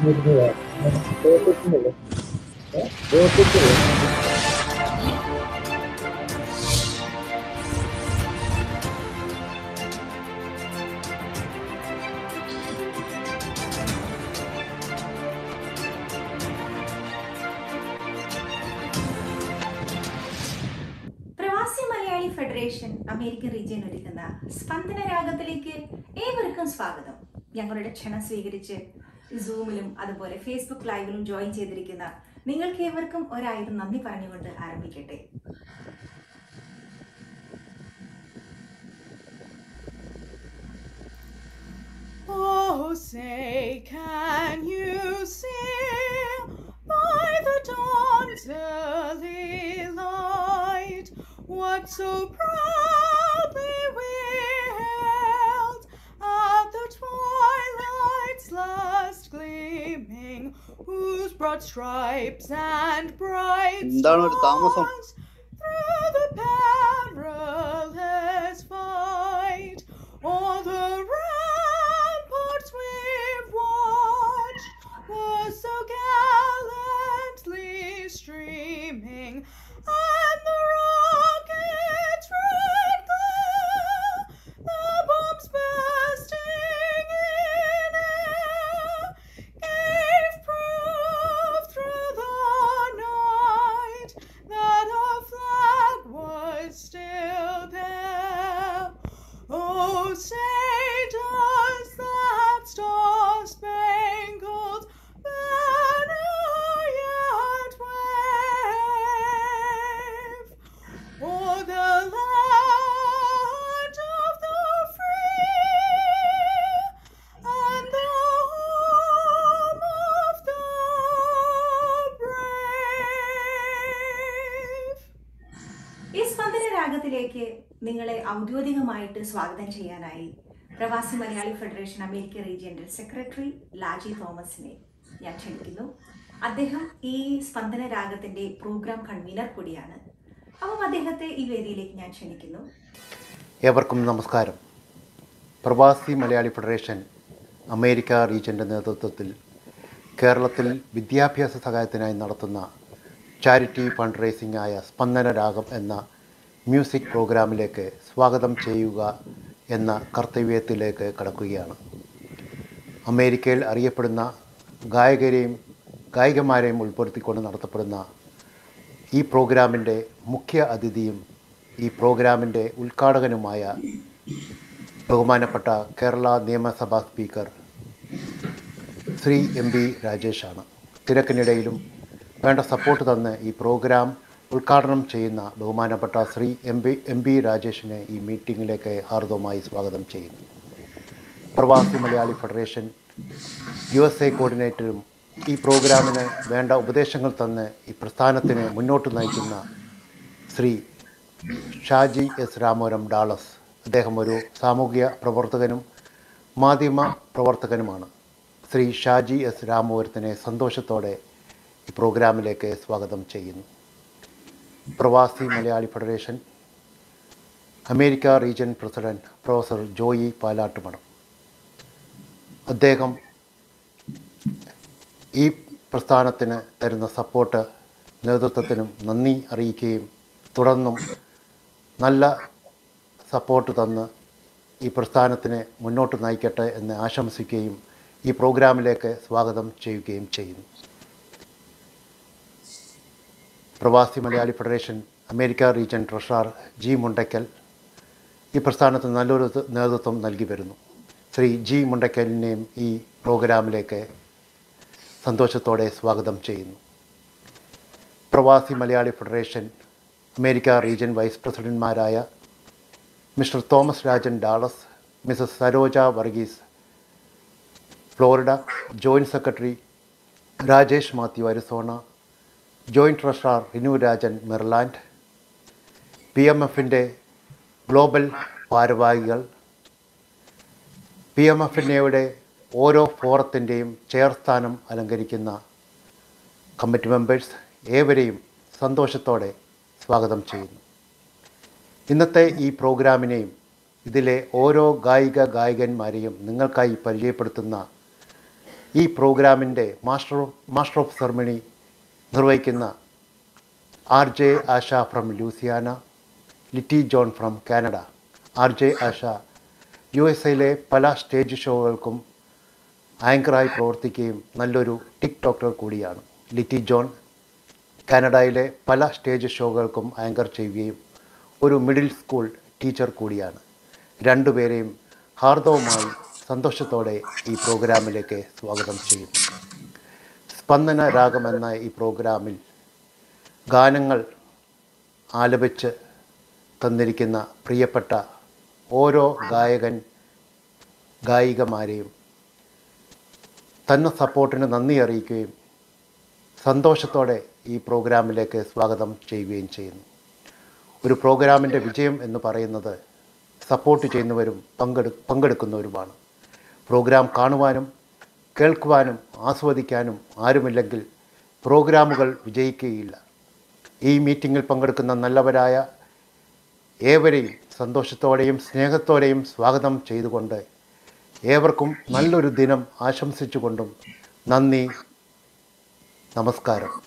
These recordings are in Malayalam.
നിർമ്മിത പ്രവർത്തിക്കുന്നില്ല പ്രവർത്തിക്കില്ല പ്രവാസി മലയാളി ഫെഡറേഷൻ അമേരിക്കൻ റീജിയൻ ഒരുക്കുന്ന സ്പന്ദന രാഗത്തിലേക്ക് ഏവർക്കും സ്വാഗതം ഞങ്ങളുടെ ക്ഷണം സ്വീകരിച്ച് സൂമിലും അതുപോലെ ഫേസ്ബുക്ക് ലൈവിലും ജോയിൻ ചെയ്തിരിക്കുന്ന നിങ്ങൾക്ക് ഏവർക്കും ഒരായിരം നന്ദി പറഞ്ഞുകൊണ്ട് ആരംഭിക്കട്ടെ Oh, say, can you see by the dawn's early light what so proudly we hailed at the twilight's last gleaming, whose broad stripes and bright എന്താണ് ഒരു താമസം? stars through the perilous fight. All the ramparts we've watched were so gallantly streaming, and the rockets' red glare, the bombs bursting in air, gave proof through the night that our flag was still there. Oh, say, does that star-spangled banner yet wave o'er the land of the free and the home of the brave? ഈ സ്പന്ദന രാഗത്തിലേക്ക് നിങ്ങളെ ഔദ്യോഗികമായിട്ട് സ്വാഗതം ചെയ്യാനായി പ്രവാസി മലയാളി ഫെഡറേഷൻ അമേരിക്കൻ റീജിയന്റെ സെക്രട്ടറി ലാജി തോമസിനെ ഞാൻ ക്ഷണിക്കുന്നു അദ്ദേഹം ഈ സ്പന്ദന രാഗത്തിന്റെ പ്രോഗ്രാം കൺവീനർ കൂടിയാണ് അപ്പം അദ്ദേഹത്തെ ഈ വേദിയിലേക്ക് ഞാൻ ക്ഷണിക്കുന്നു ഏവർക്കും നമസ്കാരം പ്രവാസി മലയാളി ഫെഡറേഷൻ അമേരിക്ക റീജിയൻ്റെ നേതൃത്വത്തിൽ കേരളത്തിൽ വിദ്യാഭ്യാസ സഹായത്തിനായി നടത്തുന്ന ചാരിറ്റി ഫണ്ട് റേസിംഗ് ആയ സ്പന്ദന രാഗം എന്ന മ്യൂസിക് പ്രോഗ്രാമിലേക്ക് സ്വാഗതം ചെയ്യുക എന്ന കർത്തവ്യത്തിലേക്ക് കടക്കുകയാണ് അമേരിക്കയിൽ അറിയപ്പെടുന്ന ഗായകരെയും ഗായികമാരെയും ഉൾപ്പെടുത്തിക്കൊണ്ട് നടത്തപ്പെടുന്ന ഈ പ്രോഗ്രാമിൻ്റെ മുഖ്യ അതിഥിയും ഈ പ്രോഗ്രാമിൻ്റെ ഉദ്ഘാടകനുമായ ബഹുമാനപ്പെട്ട കേരള നിയമസഭാ സ്പീക്കർ ശ്രീ എം പി രാജേഷാണ് തിരക്കിനിടയിലും വേണ്ട സപ്പോർട്ട് തന്ന് ഈ പ്രോഗ്രാം ഉദ്ഘാടനം ചെയ്യുന്ന ബഹുമാനപ്പെട്ട Shri M P M P രാജേഷിനെ ഈ മീറ്റിങ്ങിലേക്ക് ഹാർദവമായി സ്വാഗതം ചെയ്യുന്നു Pravasi Malayali federation U S A കോർഡിനേറ്ററും ഈ പ്രോഗ്രാമിന് വേണ്ട ഉപദേശങ്ങൾ തന്ന് ഈ പ്രസ്ഥാനത്തിന് മുന്നോട്ട് നയിക്കുന്ന ശ്രീ ഷാജി എസ് രാമോരം ഡാളസ് അദ്ദേഹം ഒരു സാമൂഹിക പ്രവർത്തകനും മാധ്യമ പ്രവർത്തകനുമാണ് ശ്രീ ഷാജി എസ് രാമപുരത്തിനെ സന്തോഷത്തോടെ ഈ പ്രോഗ്രാമിലേക്ക് സ്വാഗതം ചെയ്യുന്നു Pravasi Malayali federation America region president professor Joy Palattumanam അദ്ദേഹം ഈ പ്രസ്ഥാനത്തിന് തരുന്ന സപ്പോർട്ട് നേതൃത്വത്തിനും നന്ദി അറിയിക്കുകയും തുടർന്നും നല്ല സപ്പോർട്ട് തന്ന് ഈ പ്രസ്ഥാനത്തിനെ മുന്നോട്ട് നയിക്കട്ടെ എന്ന് ആശംസിക്കുകയും ഈ പ്രോഗ്രാമിലേക്ക് സ്വാഗതം ചെയ്യുകയും ചെയ്യുന്നു Pravasi Malayali federation America region treasurer G Mundakkal ഈ പ്രസ്ഥാനത്തിന് നല്ലൊരു നേതൃത്വം നൽകി വരുന്നു ശ്രീ ജി മുണ്ടയ്ക്കലിനെയും ഈ പ്രോഗ്രാമിലേക്ക് സന്തോഷത്തോടെ സ്വാഗതം ചെയ്യുന്നു Pravasi Malayali federation America region vice പ്രസിഡന്റ്മാരായ Mr Thomas Rajan Dallas Mrs Saroja Varghese Florida joint secretary Rajesh Mathew Arizona joint treasurer Rinu Rajan Maryland P M എഫിൻ്റെ ഗ്ലോബൽ ഭാരവാഹികൾ പി എം എഫിൻ്റെ ഓരോ ഫോറത്തിൻ്റെയും ചെയർ സ്ഥാനം അലങ്കരിക്കുന്ന കമ്മിറ്റി മെമ്പേഴ്സ് ഏവരെയും സന്തോഷത്തോടെ സ്വാഗതം ചെയ്യുന്നു ഇന്നത്തെ ഈ പ്രോഗ്രാമിനെയും ഇതിലെ ഓരോ ഗായിക ഗായകന്മാരെയും നിങ്ങൾക്കായി പരിചയപ്പെടുത്തുന്ന ഈ പ്രോഗ്രാമിൻ്റെ മാസ്റ്റർ മാസ്റ്റർ ഓഫ് സെറമണി നിർവഹിക്കുന്ന R J Asha from Louisiana Litty John from Canada R J Asha U S എയിലെ പല സ്റ്റേജ് ഷോകൾക്കും ആങ്കറായി പ്രവർത്തിക്കുകയും നല്ലൊരു ടിക് ടോക്കർ കൂടിയാണ് ലിറ്റി ജോൺ കാനഡയിലെ പല സ്റ്റേജ് ഷോകൾക്കും ആങ്കർ ചെയ്യുകയും ഒരു മിഡിൽ സ്കൂൾ ടീച്ചർ കൂടിയാണ് രണ്ടുപേരെയും ഹാർദവുമായി സന്തോഷത്തോടെ ഈ പ്രോഗ്രാമിലേക്ക് സ്വാഗതം ചെയ്യുന്നു സ്പന്ദന രാഗം എന്ന ഈ പ്രോഗ്രാമിൽ ഗാനങ്ങൾ ആലപിച്ച് തന്നിരിക്കുന്ന പ്രിയപ്പെട്ട ഓരോ ഗായകൻ ഗായികമാരെയും തന്നെ സപ്പോർട്ടിന് നന്ദി അറിയിക്കുകയും സന്തോഷത്തോടെ ഈ പ്രോഗ്രാമിലേക്ക് സ്വാഗതം ചെയ്യുകയും ചെയ്യുന്നു ഒരു പ്രോഗ്രാമിൻ്റെ വിജയം എന്ന് പറയുന്നത് സപ്പോർട്ട് ചെയ്യുന്നവരും പങ്കെടു പങ്കെടുക്കുന്നവരുമാണ് പ്രോഗ്രാം കാണുവാനും കേൾക്കുവാനും ആസ്വദിക്കാനും ആരുമില്ലെങ്കിൽ പ്രോഗ്രാമുകൾ വിജയിക്കുകയില്ല ഈ മീറ്റിങ്ങിൽ പങ്കെടുക്കുന്ന നല്ലവരായ ഏവരെയും സന്തോഷത്തോടെയും സ്നേഹത്തോടെയും സ്വാഗതം ചെയ്തുകൊണ്ട് ഏവർക്കും നല്ലൊരു ദിനം ആശംസിച്ചുകൊണ്ടും നന്ദി നമസ്കാരം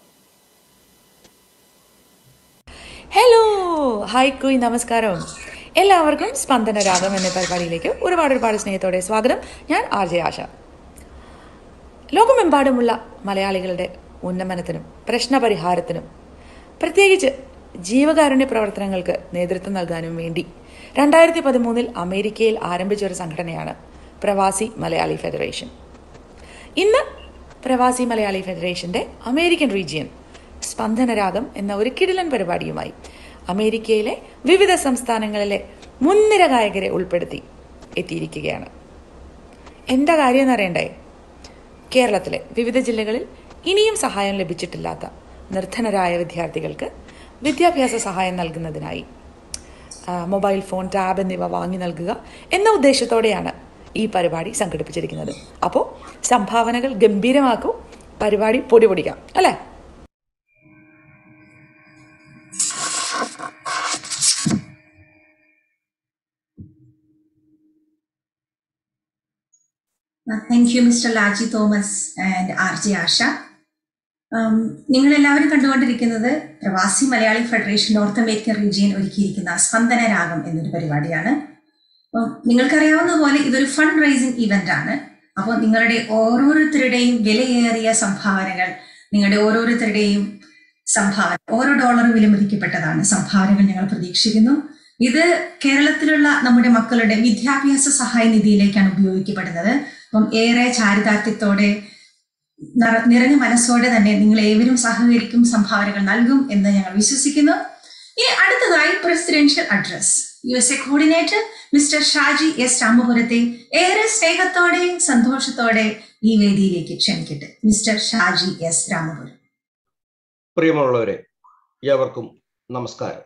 ഹലോ ഹായ് കുയ് നമസ്കാരം എല്ലാവർക്കും സ്പന്ദന രാഗം എന്ന പരിപാടിയിലേക്ക് ഒരുപാട് ഒരുപാട് സ്നേഹത്തോടെ സ്വാഗതം ഞാൻ ആർ ജെ ആശ ലോകമെമ്പാടുമുള്ള മലയാളികളുടെ ഉന്നമനത്തിനും പ്രശ്നപരിഹാരത്തിനും പ്രത്യേകിച്ച് ജീവകാരുണ്യ പ്രവർത്തനങ്ങൾക്ക് നേതൃത്വം നൽകാനും വേണ്ടി രണ്ടായിരത്തി പതിമൂന്നിൽ അമേരിക്കയിൽ ആരംഭിച്ച ഒരു സംഘടനയാണ് പ്രവാസി മലയാളി ഫെഡറേഷൻ ഇന്ന് പ്രവാസി മലയാളി ഫെഡറേഷൻ്റെ അമേരിക്കൻ റീജിയൻ സ്പന്ദനരാഗം എന്ന ഒരു കിടിലൻ പരിപാടിയുമായി അമേരിക്കയിലെ വിവിധ സംസ്ഥാനങ്ങളിലെ മുൻനിര ഗായകരെ ഉൾപ്പെടുത്തി എത്തിയിരിക്കുകയാണ് എന്താ കാര്യം എന്നറിയണ്ടേ കേരളത്തിലെ വിവിധ ജില്ലകളിൽ ഇനിയും സഹായം ലഭിച്ചിട്ടില്ലാത്ത നിർധനരായ വിദ്യാർത്ഥികൾക്ക് വിദ്യാഭ്യാസ സഹായം നൽകുന്നതിനായി ആ, മൊബൈൽ ഫോൺ ടാബ് എന്നിവ വാങ്ങി നൽകുക എന്ന ഉദ്ദേശത്തോടെയാണ് ഈ പരിപാടി സംഘടിപ്പിച്ചിരിക്കുന്നത് അപ്പോൾ സംഭാവനകൾ ഗംഭീരമാക്കൂ പരിപാടി പൊടി പൊടിക്കാം അല്ലേ thank you Mr Laji Thomas and R J Asha നിങ്ങൾ എല്ലാവരും കണ്ടുകൊണ്ടിരിക്കുന്നത് Pravasi Malayali federation North American region ഒരുക്കിയിരിക്കുന്ന സ്പന്ദന രാഗം എന്നൊരു പരിപാടിയാണ് അപ്പം നിങ്ങൾക്കറിയാവുന്ന പോലെ ഇതൊരു ഫണ്ട് റൈസിംഗ് ഇവന്റ് ആണ് അപ്പോൾ നിങ്ങളുടെ ഓരോരുത്തരുടെയും വിലയേറിയ സംഭാവനകൾ നിങ്ങളുടെ ഓരോരുത്തരുടെയും സംഭാവന ഓരോ ഡോളറും വിലമതിക്കപ്പെട്ടതാണ് സംഭാവനകൾ ഞങ്ങൾ പ്രതീക്ഷിക്കുന്നു ഇത് കേരളത്തിലുള്ള നമ്മുടെ മക്കളുടെ വിദ്യാഭ്യാസ സഹായ നിധിയിലേക്കാണ് ഉപയോഗിക്കപ്പെടുന്നത് അപ്പം ഏറെ ചാരിതാർത്ഥ്യത്തോടെ നിറ- നിറഞ്ഞ മനസ്സോടെ തന്നെ നിങ്ങൾ ഏവരും സഹകരിക്കും സംഭാവനകൾ നൽകും എന്ന് ഞങ്ങൾ വിശ്വസിക്കുന്നു ഇനി അടുത്തതായി presidential address U S A coordinator Mr Shaji S രാമപുരത്തെ ഏറെ സ്നേഹത്തോടെ സന്തോഷത്തോടെ ഈ വേദിയിലേക്ക് ക്ഷണിക്കട്ടെ മിസ്റ്റർ ഷാജി എസ് രാമപുരം പ്രിയമുള്ളവരെ ഏവർക്കും നമസ്കാരം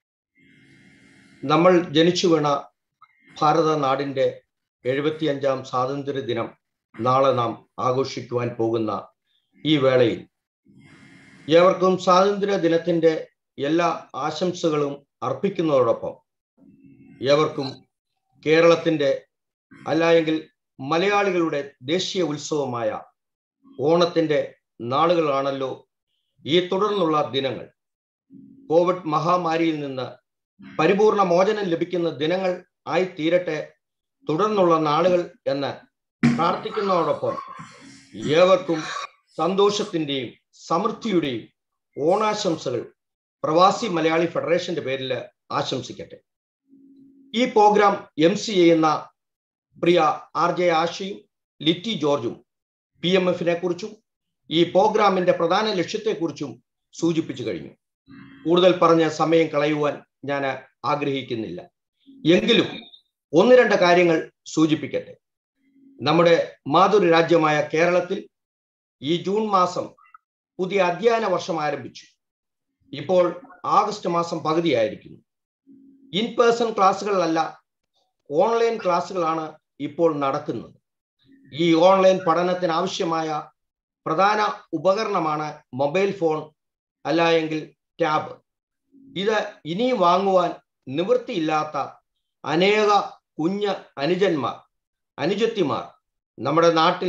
നമ്മൾ ജനിച്ചു വീണ ഭാരത നാടിന്റെ എഴുപത്തിയഞ്ചാം സ്വാതന്ത്ര്യ ദിനം നാളെ നാം ആഘോഷിക്കുവാൻ പോകുന്ന ഈ വേളയിൽ ഏവർക്കും സ്വാതന്ത്ര്യ ദിനത്തിന്റെ എല്ലാ ആശംസകളും അർപ്പിക്കുന്നതോടൊപ്പം ഏവർക്കും കേരളത്തിന്റെ അല്ലായെങ്കിൽ മലയാളികളുടെ ദേശീയ ഉത്സവമായ ഓണത്തിന്റെ നാളുകളാണല്ലോ ഈ തുടർന്നുള്ള ദിനങ്ങൾ കോവിഡ് മഹാമാരിയിൽ നിന്ന് പരിപൂർണ മോചനം ലഭിക്കുന്ന ദിനങ്ങൾ ആയി തീരട്ടെ തുടർന്നുള്ള നാളുകൾ എന്ന് പ്രാർത്ഥിക്കുന്നതോടൊപ്പം ഏവർക്കും സന്തോഷത്തിന്റെയും സമൃദ്ധിയുടെയും ഓണാശംസകൾ പ്രവാസി മലയാളി ഫെഡറേഷന്റെ പേരിൽ ആശംസിക്കട്ടെ ഈ പ്രോഗ്രാം എം സി ചെയ്യുന്ന പ്രിയ ആർ ജെ ആഷയും ലിറ്റി ജോർജും പി എം എഫിനെ കുറിച്ചും ഈ പ്രോഗ്രാമിന്റെ പ്രധാന ലക്ഷ്യത്തെക്കുറിച്ചും സൂചിപ്പിച്ചു കഴിഞ്ഞു കൂടുതൽ പറഞ്ഞ സമയം കളയുവാൻ ഞാൻ ആഗ്രഹിക്കുന്നില്ല എങ്കിലും ഒന്ന് രണ്ട് കാര്യങ്ങൾ സൂചിപ്പിക്കട്ടെ നമ്മുടെ മാതൃ രാജ്യമായ കേരളത്തിൽ ഈ ജൂൺ മാസം പുതിയ അധ്യയന വർഷം ആരംഭിച്ചു ഇപ്പോൾ ആഗസ്റ്റ് മാസം പകുതിയായിരിക്കുന്നു ഇൻ പേഴ്സൺ ക്ലാസ്സുകളിലല്ല ഓൺലൈൻ ക്ലാസ്സുകളാണ് ഇപ്പോൾ നടക്കുന്നത് ഈ ഓൺലൈൻ പഠനത്തിന് ആവശ്യമായ പ്രധാന ഉപകരണമാണ് മൊബൈൽ ഫോൺ അല്ല എങ്കിൽ ടാബ് ഇത് ഇനി വാങ്ങുവാൻ നിവൃത്തിയില്ലാത്ത അനേക കുഞ്ഞ് അനുജന്മാർ അനുജത്തിമാർ നമ്മുടെ നാട്ടിൽ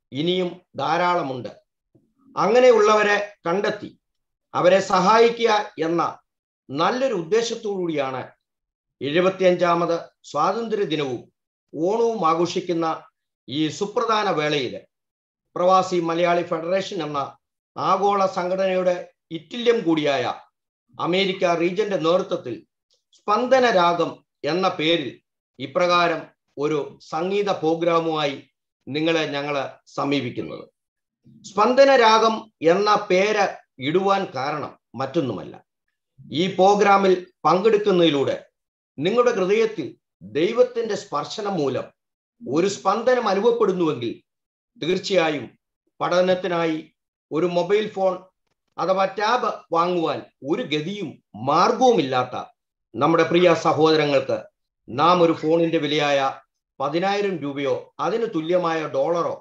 ഇനിയും ധാരാളമുണ്ട് അങ്ങനെയുള്ളവരെ കണ്ടെത്തി അവരെ സഹായിക്കുക എന്ന നല്ലൊരു ഉദ്ദേശത്തോടുകൂടിയാണ് എഴുപത്തിയഞ്ചാമത് സ്വാതന്ത്ര്യ ദിനവും ഓണവും ആഘോഷിക്കുന്ന ഈ സുപ്രധാന വേളയിൽ പ്രവാസി മലയാളി ഫെഡറേഷൻ എന്ന ആഗോള സംഘടനയുടെ ഇറ്റില്യം കൂടിയായ അമേരിക്ക റീജന്റെ നേതൃത്വത്തിൽ സ്പന്ദന രാഗം എന്ന പേരിൽ ഇപ്രകാരം ഒരു സംഗീത പ്രോഗ്രാമുമായി നിങ്ങളെ ഞങ്ങള് സമീപിക്കുന്നത് സ്പന്ദന രാഗം എന്ന പേര് ഇടുവാൻ കാരണം മറ്റൊന്നുമല്ല ഈ പ്രോഗ്രാമിൽ പങ്കെടുക്കുന്നതിലൂടെ നിങ്ങളുടെ ഹൃദയത്തിൽ ദൈവത്തിന്റെ സ്പർശനം മൂലം ഒരു സ്പന്ദനം അനുഭവപ്പെടുന്നുവെങ്കിൽ തീർച്ചയായും പഠനത്തിനായി ഒരു മൊബൈൽ ഫോൺ അഥവാ ടാബ് വാങ്ങുവാൻ ഒരു ഗതിയും മാർഗവുമില്ലാത്ത നമ്മുടെ പ്രിയ സഹോദരങ്ങൾക്ക് നാം ഒരു ഫോണിന്റെ വിലയായ പതിനായിരം രൂപയോ അതിന് തുല്യമായ ഡോളറോ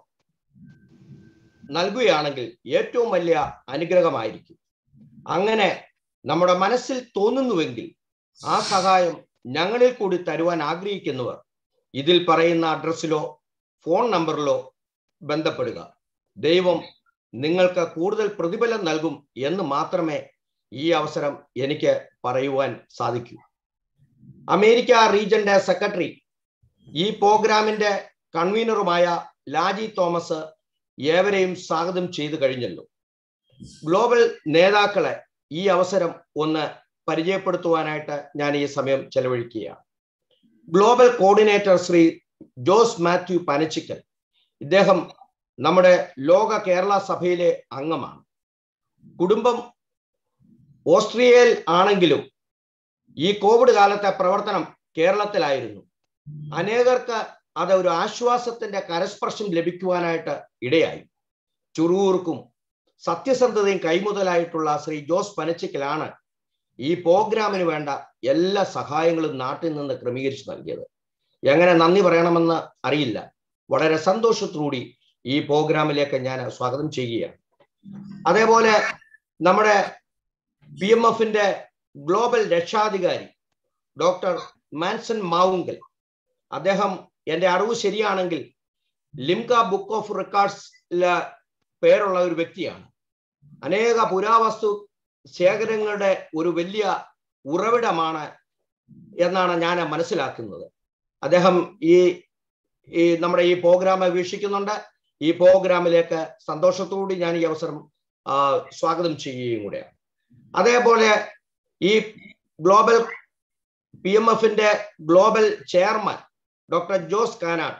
നൽകുകയാണെങ്കിൽ ഏറ്റവും വലിയ അനുഗ്രഹമായിരിക്കും അങ്ങനെ നമ്മുടെ മനസ്സിൽ തോന്നുന്നുവെങ്കിൽ ആ സഹായം ഞങ്ങളിൽ കൂടി തരുവാൻ ആഗ്രഹിക്കുന്നവർ ഇതിൽ പറയുന്ന അഡ്രസ്സിലോ ഫോൺ നമ്പറിലോ ബന്ധപ്പെടുക ദൈവം നിങ്ങൾക്ക് കൂടുതൽ പ്രതിഫലം നൽകും എന്ന് മാത്രമേ ഈ അവസരം എനിക്ക് പറയുവാൻ സാധിക്കൂ അമേരിക്ക റീജന്റെ സെക്രട്ടറി ഈ പ്രോഗ്രാമിന്റെ കൺവീനറുമായ ലാജി തോമസ് ഏവരെയും സ്വാഗതം ചെയ്തു കഴിഞ്ഞല്ലോ ഗ്ലോബൽ നേതാക്കളെ ഈ അവസരം ഒന്ന് പരിചയപ്പെടുത്തുവാനായിട്ട് ഞാൻ ഈ സമയം ചെലവഴിക്കുകയാണ് ഗ്ലോബൽ കോർഡിനേറ്റർ ശ്രീ ജോസ് മാത്യു പനച്ചിക്കൽ ഇദ്ദേഹം നമ്മുടെ ലോക കേരള സഭയിലെ അംഗമാണ് കുടുംബം ഓസ്ട്രിയയിൽ ആണെങ്കിലും ഈ കോവിഡ് കാലത്തെ പ്രവർത്തനം കേരളത്തിലായിരുന്നു അനേകർക്ക് അത് ഒരു ആശ്വാസത്തിന്റെ കരസ്പർശം ലഭിക്കുവാനായിട്ട് ഇടയായി ചുറൂർക്കും സത്യസന്ധതയും കൈമുതലായിട്ടുള്ള ശ്രീ ജോസ് പനച്ചിക്കലാണ് ഈ പ്രോഗ്രാമിന് വേണ്ട എല്ലാ സഹായങ്ങളും നാട്ടിൽ നിന്ന് ക്രമീകരിച്ച് നൽകിയത് എങ്ങനെ നന്ദി പറയണമെന്ന് അറിയില്ല വളരെ സന്തോഷത്തോടുകൂടി ഈ പ്രോഗ്രാമിലേക്ക് ഞാൻ സ്വാഗതം ചെയ്യുകയാണ് അതേപോലെ നമ്മുടെ പി എം എഫിന്റെ ഗ്ലോബൽ രക്ഷാധികാരി ഡോക്ടർ മാൻസൺ മാവുങ്കൽ അദ്ദേഹം എൻ്റെ അറിവ് ശരിയാണെങ്കിൽ ലിംക ബുക്ക് ഓഫ് റെക്കോർഡ്സിലെ പേരുള്ള ഒരു വ്യക്തിയാണ് അനേക പുരാവസ്തു ശേഖരങ്ങളുടെ ഒരു വലിയ ഉറവിടമാണ് എന്നാണ് ഞാൻ മനസ്സിലാക്കുന്നത് അദ്ദേഹം ഈ ഈ നമ്മുടെ ഈ പ്രോഗ്രാം വീക്ഷിക്കുന്നുണ്ട് ഈ പ്രോഗ്രാമിലേക്ക് സന്തോഷത്തോടെ ഞാൻ ഈ അവസരം സ്വാഗതം ചെയ്യുകയും കൂടെയാണ് അതേപോലെ ഈ ഗ്ലോബൽ പി എം എഫിന്റെ global chairman doctor Jose Kanat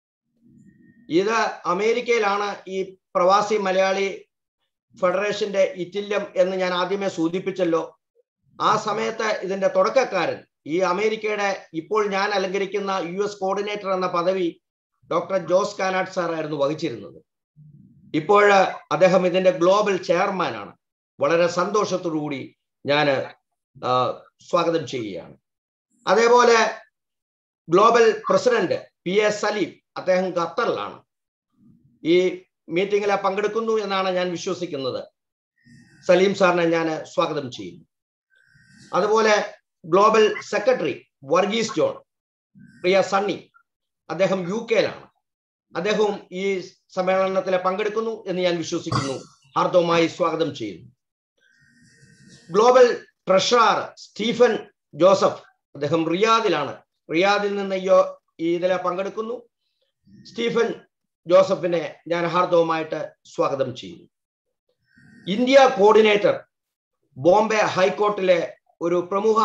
ഇത് അമേരിക്കയിലാണ് ഈ പ്രവാസി മലയാളി ഫെഡറേഷന്റെ ഇറ്റില്യം എന്ന് ഞാൻ ആദ്യമേ സൂചിപ്പിച്ചല്ലോ ആ സമയത്ത് ഇതിന്റെ തുടക്കക്കാരൻ ഈ അമേരിക്കയുടെ ഇപ്പോൾ ഞാൻ അലങ്കരിക്കുന്ന യു എസ് കോർഡിനേറ്റർ എന്ന പദവി ഡോക്ടർ ജോസ് കാനാട്ട് സാർ ആയിരുന്നു വഹിച്ചിരുന്നത് ഇപ്പോൾ അദ്ദേഹം ഇതിന്റെ ഗ്ലോബൽ ചെയർമാനാണ് വളരെ സന്തോഷത്തോടു കൂടി ഞാൻ സ്വാഗതം ചെയ്യുകയാണ് അതേപോലെ global president P A Saleem അദ്ദേഹം ഖത്തറിലാണ് ഈ മീറ്റിംഗിൽ പങ്കെടുക്കുന്നു എന്നാണ് ഞാൻ വിശ്വസിക്കുന്നത് സലീം സാറിനെ ഞാൻ സ്വാഗതം ചെയ്യുന്നു അതുപോലെ ഗ്ലോബൽ സെക്രട്ടറി വർഗീസ് ജോൺ പ്രിയ സണ്ണി അദ്ദേഹം യു കെയിലാണ് അദ്ദേഹവും ഈ സമ്മേളനത്തിൽ പങ്കെടുക്കുന്നു എന്ന് ഞാൻ വിശ്വസിക്കുന്നു ഹാർദവുമായി സ്വാഗതം ചെയ്യുന്നു ഗ്ലോബൽ ട്രഷറർ സ്റ്റീഫൻ ജോസഫ് അദ്ദേഹം റിയാദിലാണ് റിയാദിൽ നിന്ന് ഈ ഇതിൽ പങ്കെടുക്കുന്നു സ്റ്റീഫൻ ജോസഫിനെ ഞാൻ ഹാർദവുമായിട്ട് സ്വാഗതം ചെയ്യുന്നു ഇന്ത്യ കോർഡിനേറ്റർ ബോംബെ ഹൈക്കോർട്ടിലെ ഒരു പ്രമുഖ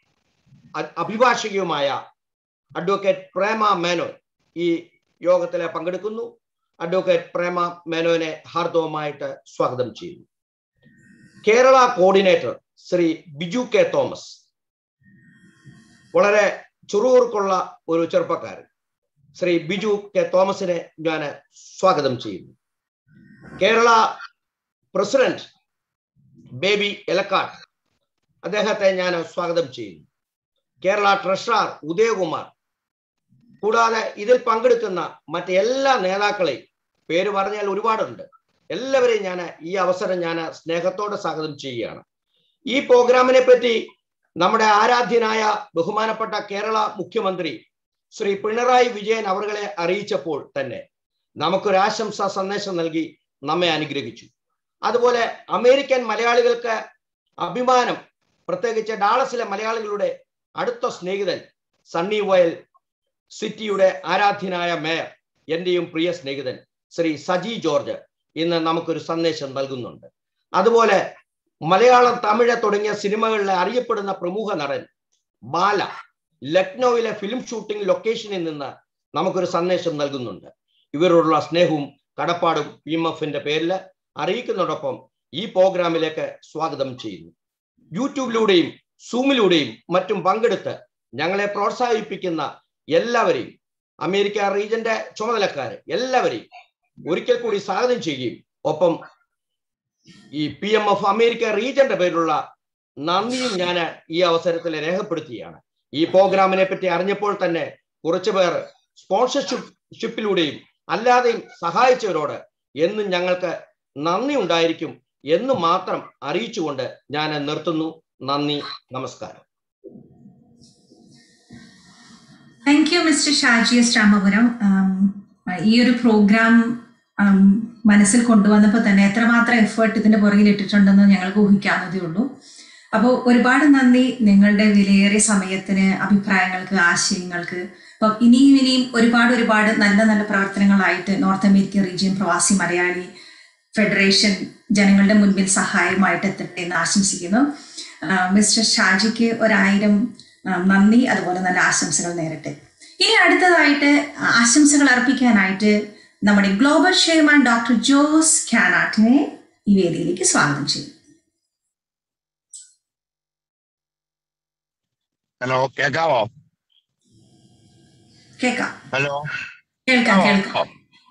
അഭിഭാഷകയുമായ അഡ്വക്കേറ്റ് പ്രേമ മേനോൻ ഈ യോഗത്തിൽ പങ്കെടുക്കുന്നു അഡ്വക്കേറ്റ് പ്രേമ മേനോനെ ഹാർദവുമായിട്ട് സ്വാഗതം ചെയ്യുന്നു കേരള കോർഡിനേറ്റർ ശ്രീ ബിജു കെ തോമസ് വളരെ ചുറുകുറുക്കുള്ള ഒരു ചെറുപ്പക്കാരൻ ശ്രീ ബിജു കെ തോമസിനെ ഞാൻ സ്വാഗതം ചെയ്യുന്നു കേരള പ്രസിഡന്റ് ബേബി എലക്കാട്ട് അദ്ദേഹത്തെ ഞാൻ സ്വാഗതം ചെയ്യുന്നു കേരള ട്രഷറർ ഉദയകുമാർ കൂടാതെ ഇതിൽ പങ്കെടുക്കുന്ന മറ്റ് എല്ലാ നേതാക്കളെയും പേര് പറഞ്ഞാൽ ഒരുപാടുണ്ട് എല്ലാവരെയും ഞാൻ ഈ അവസരം ഞാൻ സ്നേഹത്തോടെ സ്വാഗതം ചെയ്യുകയാണ് ഈ പ്രോഗ്രാമിനെ പറ്റി നമ്മുടെ ആരാധ്യനായ ബഹുമാനപ്പെട്ട കേരള മുഖ്യമന്ത്രി ശ്രീ പിണറായി വിജയൻ അവരുകളെ അറിയിച്ചപ്പോൾ തന്നെ നമുക്കൊരു ആശംസാ സന്ദേശം നൽകി നമ്മെ അനുഗ്രഹിച്ചു അതുപോലെ അമേരിക്കൻ മലയാളികൾക്ക് അഭിമാനം പ്രത്യേകിച്ച് ഡാളസിലെ മലയാളികളുടെ അടുത്ത സ്നേഹിതൻ സണ്ണി വയൽ സിറ്റിയുടെ ആരാധ്യനായ മേയർ എന്റെയും പ്രിയ സ്നേഹിതൻ ശ്രീ സജി ജോർജ് ഇന്ന് നമുക്കൊരു സന്ദേശം നൽകുന്നുണ്ട് അതുപോലെ മലയാളം തമിഴ് തുടങ്ങിയ സിനിമകളിലെ അറിയപ്പെടുന്ന പ്രമുഖ നടൻ ബാല ലക്നൌവിലെ ഫിലിം ഷൂട്ടിംഗ് ലൊക്കേഷനിൽ നിന്ന് നമുക്കൊരു സന്ദേശം നൽകുന്നുണ്ട് ഇവരോടുള്ള സ്നേഹവും കടപ്പാടും പി എം എഫിന്റെ പേരിൽ അറിയിക്കുന്നതോടൊപ്പം ഈ പ്രോഗ്രാമിലേക്ക് സ്വാഗതം ചെയ്യുന്നു യൂട്യൂബിലൂടെയും സൂമിലൂടെയും മറ്റും പങ്കെടുത്ത് ഞങ്ങളെ പ്രോത്സാഹിപ്പിക്കുന്ന എല്ലാവരെയും അമേരിക്ക റീജന്റെ ചുമതലക്കാരെ എല്ലാവരെയും ഒരിക്കൽ കൂടി സ്വാഗതം ചെയ്യുകയും ഒപ്പം ഈ പി എം എഫ് അമേരിക്ക റീജന്റെ പേരിലുള്ള നന്ദിയും ഞാൻ ഈ അവസരത്തിൽ രേഖപ്പെടുത്തുകയാണ് ഈ പ്രോഗ്രാമിനെ പറ്റി അറിഞ്ഞപ്പോൾ തന്നെ കുറച്ചു പേർ സ്പോൺസർഷിപ്പ് ഷിപ്പിലൂടെയും അല്ലാതെയും സഹായിച്ചവരോട് എന്നും ഞങ്ങൾക്ക് നന്ദി ഉണ്ടായിരിക്കും എന്ന് മാത്രം അറിയിച്ചുകൊണ്ട് ഞാൻ നിർത്തുന്നു നന്ദി നമസ്കാരം thank you mister Shaji S Ramapuram um, ഈ ഒരു പ്രോഗ്രാം ആം, മനസ്സിൽ കൊണ്ടുവന്നപ്പോൾ തന്നെ എത്രമാത്രം എഫേർട്ട് ഇതിന്റെ പുറകിൽ ഇട്ടിട്ടുണ്ടെന്ന് ഞങ്ങൾക്ക് ഊഹിക്കാവുന്നതേ ഉള്ളൂ അപ്പോൾ ഒരുപാട് നന്ദി നിങ്ങളുടെ വിലയേറിയ സമയത്തിന് അഭിപ്രായങ്ങൾക്ക് ആശയങ്ങൾക്ക് അപ്പം ഇനിയും ഇനിയും ഒരുപാട് ഒരുപാട് നല്ല നല്ല പ്രവർത്തനങ്ങളായിട്ട് നോർത്ത് അമേരിക്കൻ റീജിയൻ പ്രവാസി മലയാളി ഫെഡറേഷൻ ജനങ്ങളുടെ മുൻപിൽ സഹായമായിട്ട് എത്തട്ടെ എന്ന് ആശംസിക്കുന്നു ആ, മിസ്റ്റർ ഷാജിക്ക് ഒരായിരം ആ, നന്ദി അതുപോലെ നല്ല ആശംസകൾ നേരട്ടെ ഇനി അടുത്തതായിട്ട് ആശംസകൾ അർപ്പിക്കാനായിട്ട് നമ്മുടെ ഗ്ലോബൽ ചെയർമാൻ ഡോക്ടർ ജോസ് കാനാട്ടിനെ ഈ വേദിയിലേക്ക് സ്വാഗതം ചെയ്യും ഹലോ കേക്കാവോ കേൾക്കാം ഹലോ കേൾക്കാം കേൾക്കാം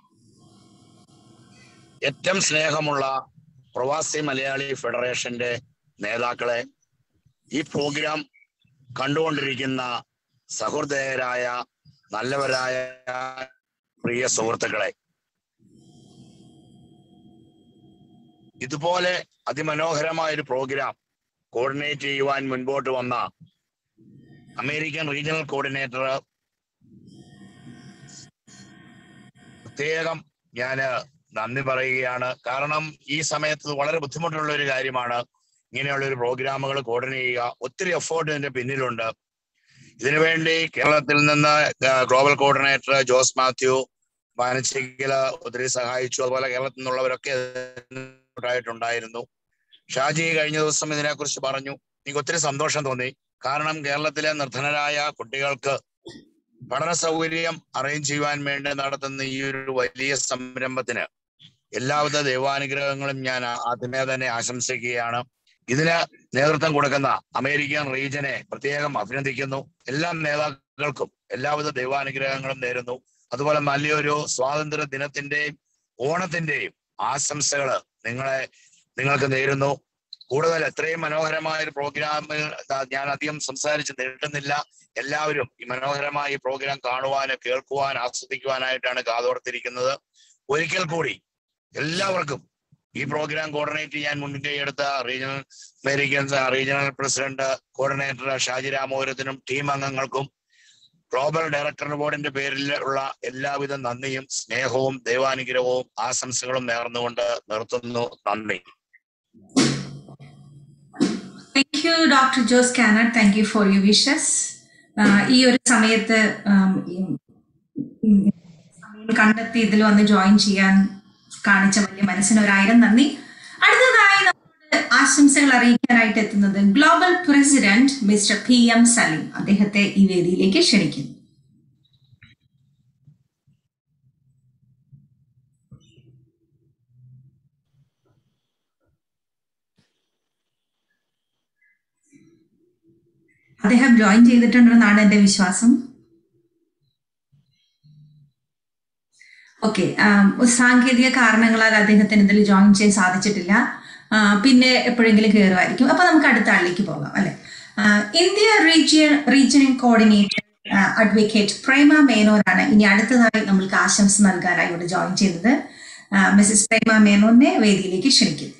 ഏറ്റവും സ്നേഹമുള്ള പ്രവാസി മലയാളി ഫെഡറേഷന്റെ നേതാക്കളെ ഈ പ്രോഗ്രാം കണ്ടുകൊണ്ടിരിക്കുന്ന സഹൃദയരായ നല്ലവരായ പ്രിയ സുഹൃത്തുക്കളെ ഇതുപോലെ അതിമനോഹരമായ ഒരു പ്രോഗ്രാം കോർഡിനേറ്റ് ചെയ്യുവാൻ മുൻപോട്ട് വന്ന അമേരിക്കൻ റീജിയണൽ കോർഡിനേറ്റർ പ്രത്യേകം ഞാൻ നന്ദി പറയുകയാണ് കാരണം ഈ സമയത്ത് ഇത് വളരെ ബുദ്ധിമുട്ടുള്ള ഒരു കാര്യമാണ് ഇങ്ങനെയുള്ള ഒരു പ്രോഗ്രാമുകൾ കോർഡിനേറ്റ് ചെയ്യുക ഒത്തിരി എഫേർട്ട് ഇതിന്റെ പിന്നിലുണ്ട് ഇതിനുവേണ്ടി കേരളത്തിൽ നിന്ന് ഗ്ലോബൽ കോർഡിനേറ്റർ ജോസ് മാത്യു മാനസികല ഒത്തിരി സഹായിച്ചു അതുപോലെ കേരളത്തിൽ നിന്നുള്ളവരൊക്കെ ആയിട്ടുണ്ടായിരുന്നു ഷാജി കഴിഞ്ഞ ദിവസം ഇതിനെക്കുറിച്ച് പറഞ്ഞു എനിക്ക് ഒത്തിരി സന്തോഷം തോന്നി കാരണം കേരളത്തിലെ നിർധനരായ കുട്ടികൾക്ക് പഠന സൗകര്യം അറേഞ്ച് ചെയ്യുവാൻ വേണ്ടി നടത്തുന്ന ഈ ഒരു വലിയ സംരംഭത്തിന് എല്ലാവിധ ദൈവാനുഗ്രഹങ്ങളും ഞാൻ ആദ്യമേ തന്നെ ആശംസിക്കുകയാണ് ഇതിന് നേതൃത്വം കൊടുക്കുന്ന അമേരിക്കൻ റീജനെ പ്രത്യേകം അഭിനന്ദിക്കുന്നു എല്ലാ നേതാക്കൾക്കും എല്ലാവിധ ദൈവാനുഗ്രഹങ്ങളും നേരുന്നു അതുപോലെ നല്ലൊരു സ്വാതന്ത്ര്യ ദിനത്തിന്റെയും ഓണത്തിന്റെയും ആശംസകൾ നിങ്ങളെ നിങ്ങൾക്ക് നേരുന്നു കൂടുതൽ എത്രയും മനോഹരമായ ഒരു പ്രോഗ്രാമിൽ ഞാൻ അധികം സംസാരിച്ച് നീട്ടുന്നില്ല എല്ലാവരും ഈ മനോഹരമായ ഈ പ്രോഗ്രാം കാണുവാനും കേൾക്കുവാൻ ആസ്വദിക്കുവാനായിട്ടാണ് കാതോർത്തിരിക്കുന്നത് ഒരിക്കൽ കൂടി എല്ലാവർക്കും ഈ പ്രോഗ്രാം കോർഡിനേറ്റ് ചെയ്യാൻ മുൻകൈയെടുത്ത regional American regional president coordinator Shaji രാമപുരത്തിനും ടീം അംഗങ്ങൾക്കും ഗ്ലോബൽ ഡയറക്ടർ ബോർഡിന്റെ പേരിൽ ഉള്ള എല്ലാവിധ നന്ദിയും സ്നേഹവും ദൈവാനുഗ്രഹവും ആശംസകളും നേർന്നുകൊണ്ട് നിർത്തുന്നു നന്ദി thank you doctor Jose Kanat thank you for you wishes ഈ ഒരു സമയത്ത് ആം, ഈ- ഉം, സമയം കണ്ടെത്തി ഇതിൽ വന്ന് ജോയിൻ ചെയ്യാൻ കാണിച്ച വലിയ മനസ്സിന് ഒരായിരം നന്ദി അടുത്തതായി നമ്മളോട് ആശംസകൾ അറിയിക്കാനായിട്ട് എത്തുന്നത് global president mister P M Saleem അദ്ദേഹത്തെ ഈ വേദിയിലേക്ക് ക്ഷണിക്കുന്നു അദ്ദേഹം ജോയിൻ ചെയ്തിട്ടുണ്ടെന്നാണ് എന്റെ വിശ്വാസം ഓക്കെ സാങ്കേതിക കാരണങ്ങളാൽ അദ്ദേഹത്തിന് ഇതിൽ ജോയിൻ ചെയ്യാൻ സാധിച്ചിട്ടില്ല ആ, പിന്നെ എപ്പോഴെങ്കിലും കയറുമായിരിക്കും അപ്പൊ നമുക്ക് അടുത്ത ആളിലേക്ക് പോകാം അല്ലെ India region region coordinator advocate Prema മേനോനാണ് ഇനി അടുത്തതായി നമ്മൾക്ക് ആശംസ നൽകാനായി ഇവിടെ ജോയിൻ ചെയ്തത് മിസസ് പ്രേമ മേനോനെ വേദിയിലേക്ക് ക്ഷണിക്കുന്നു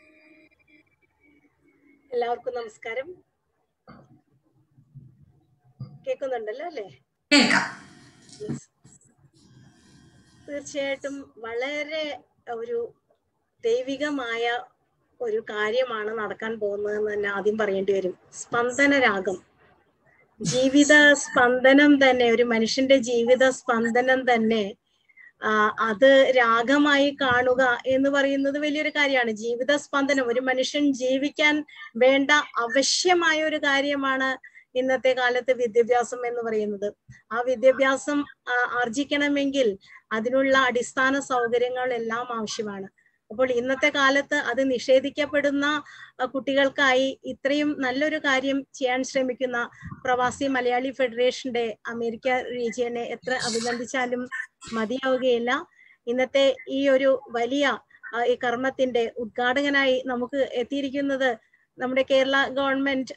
എല്ലാവർക്കും നമസ്കാരം കേൾക്കുന്നുണ്ടല്ലോ അല്ലേ കേൾക്കാം തീർച്ചയായിട്ടും വളരെ ഒരു ദൈവികമായ ഒരു കാര്യമാണ് നടക്കാൻ പോകുന്നതെന്ന് തന്നെ ആദ്യം പറയേണ്ടി വരും സ്പന്ദന രാഗം ജീവിത സ്പന്ദനം തന്നെ ഒരു മനുഷ്യന്റെ ജീവിത സ്പന്ദനം തന്നെ ആ, അത് രാഗമായി കാണുക എന്ന് പറയുന്നത് വലിയൊരു കാര്യമാണ് ജീവിത സ്പന്ദനം ഒരു മനുഷ്യൻ ജീവിക്കാൻ വേണ്ട ആവശ്യമായ ഒരു കാര്യമാണ് ഇന്നത്തെ കാലത്ത് വിദ്യാഭ്യാസം എന്ന് പറയുന്നത് ആ വിദ്യാഭ്യാസം ആ, ആർജിക്കണമെങ്കിൽ അതിനുള്ള അടിസ്ഥാന സൗകര്യങ്ങളെല്ലാം ആവശ്യമാണ് അപ്പോൾ ഇന്നത്തെ കാലത്ത് അത് നിഷേധിക്കപ്പെടുന്ന ആ, കുട്ടികൾക്കായി ഇത്രയും നല്ലൊരു കാര്യം ചെയ്യാൻ ശ്രമിക്കുന്ന പ്രവാസി മലയാളി ഫെഡറേഷന്റെ അമേരിക്ക റീജിയനെ എത്ര അഭിനന്ദിച്ചാലും മതിയാവുകയില്ല ഇന്നത്തെ ഈ ഒരു വലിയ ആ, ഈ കർമ്മത്തിന്റെ ഉദ്ഘാടകനായി നമുക്ക് എത്തിയിരിക്കുന്നത് നമ്മുടെ Kerala government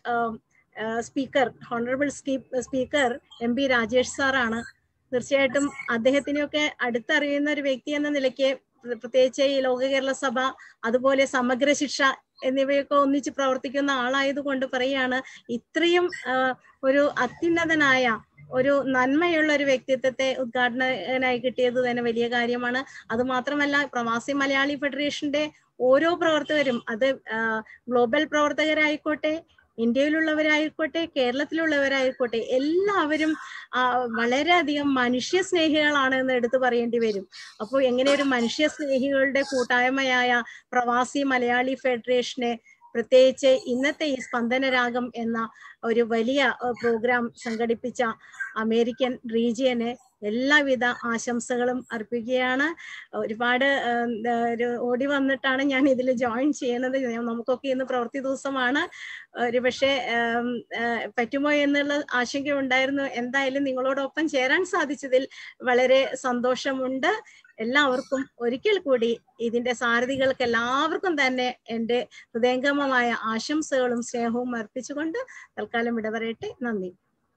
speaker honourable speaker M P Rajesh സാറാണ് തീർച്ചയായിട്ടും അദ്ദേഹത്തിനെയൊക്കെ അടുത്തറിയുന്ന ഒരു വ്യക്തി എന്ന നിലയ്ക്ക് പ്ര- പ്രത്യേകിച്ച് ഈ ലോക കേരള സഭ അതുപോലെ സമഗ്ര ശിക്ഷ എന്നിവയൊക്കെ ഒന്നിച്ച് പ്രവർത്തിക്കുന്ന ആളായതുകൊണ്ട് പറയാണ് ഇത്രയും ആ, ഒരു അത്യുന്നതനായ ഒരു നന്മയുള്ള ഒരു വ്യക്തിത്വത്തെ ഉദ്ഘാടകനായി കിട്ടിയത് തന്നെ വലിയ കാര്യമാണ് അത് മാത്രമല്ല പ്രവാസി മലയാളി ഫെഡറേഷന്റെ ഓരോ പ്രവർത്തകരും അത് ആ, ഗ്ലോബൽ പ്രവർത്തകരായിക്കോട്ടെ ഇന്ത്യയിലുള്ളവരായിക്കോട്ടെ കേരളത്തിലുള്ളവരായിക്കോട്ടെ എല്ലാവരും ആ, വളരെയധികം മനുഷ്യ സ്നേഹികളാണ് എന്ന് എടുത്തു പറയേണ്ടി വരും അപ്പോൾ എങ്ങനെ ഒരു മനുഷ്യ സ്നേഹികളുടെ കൂട്ടായ്മയായ പ്രവാസി മലയാളി ഫെഡറേഷനെ പ്രത്യേകിച്ച് ഇന്നത്തെ ഈ സ്പന്ദനരാഗം എന്ന ഒരു വലിയ ഏഹ്, പ്രോഗ്രാം സംഘടിപ്പിച്ച അമേരിക്കൻ റീജിയന് എല്ലാവിധ ആശംസകളും അർപ്പിക്കുകയാണ് ഒരുപാട് ഏഹ്, എന്താ, ഒരു ഓടി വന്നിട്ടാണ് ഞാൻ ഇതിൽ ജോയിൻ ചെയ്യുന്നത് ഞാൻ- നമുക്കൊക്കെ ഇന്ന് പ്രവൃത്തി ദിവസമാണ് ഒരു പക്ഷേ ഏം, ഏഹ്, പറ്റുമോ എന്നുള്ള ആശങ്ക ഉണ്ടായിരുന്നു എന്തായാലും നിങ്ങളോടൊപ്പം ചേരാൻ സാധിച്ചതിൽ വളരെ സന്തോഷമുണ്ട് എല്ലാവർക്കും ഒരിക്കൽ കൂടി ഇതിന്റെ സാരഥികൾക്ക് എല്ലാവർക്കും തന്നെ എൻ്റെ ഹൃദയംഗമമായ ആശംസകളും സ്നേഹവും അർപ്പിച്ചുകൊണ്ട് തൽക്കാലം വിടപറയട്ടെ നന്ദി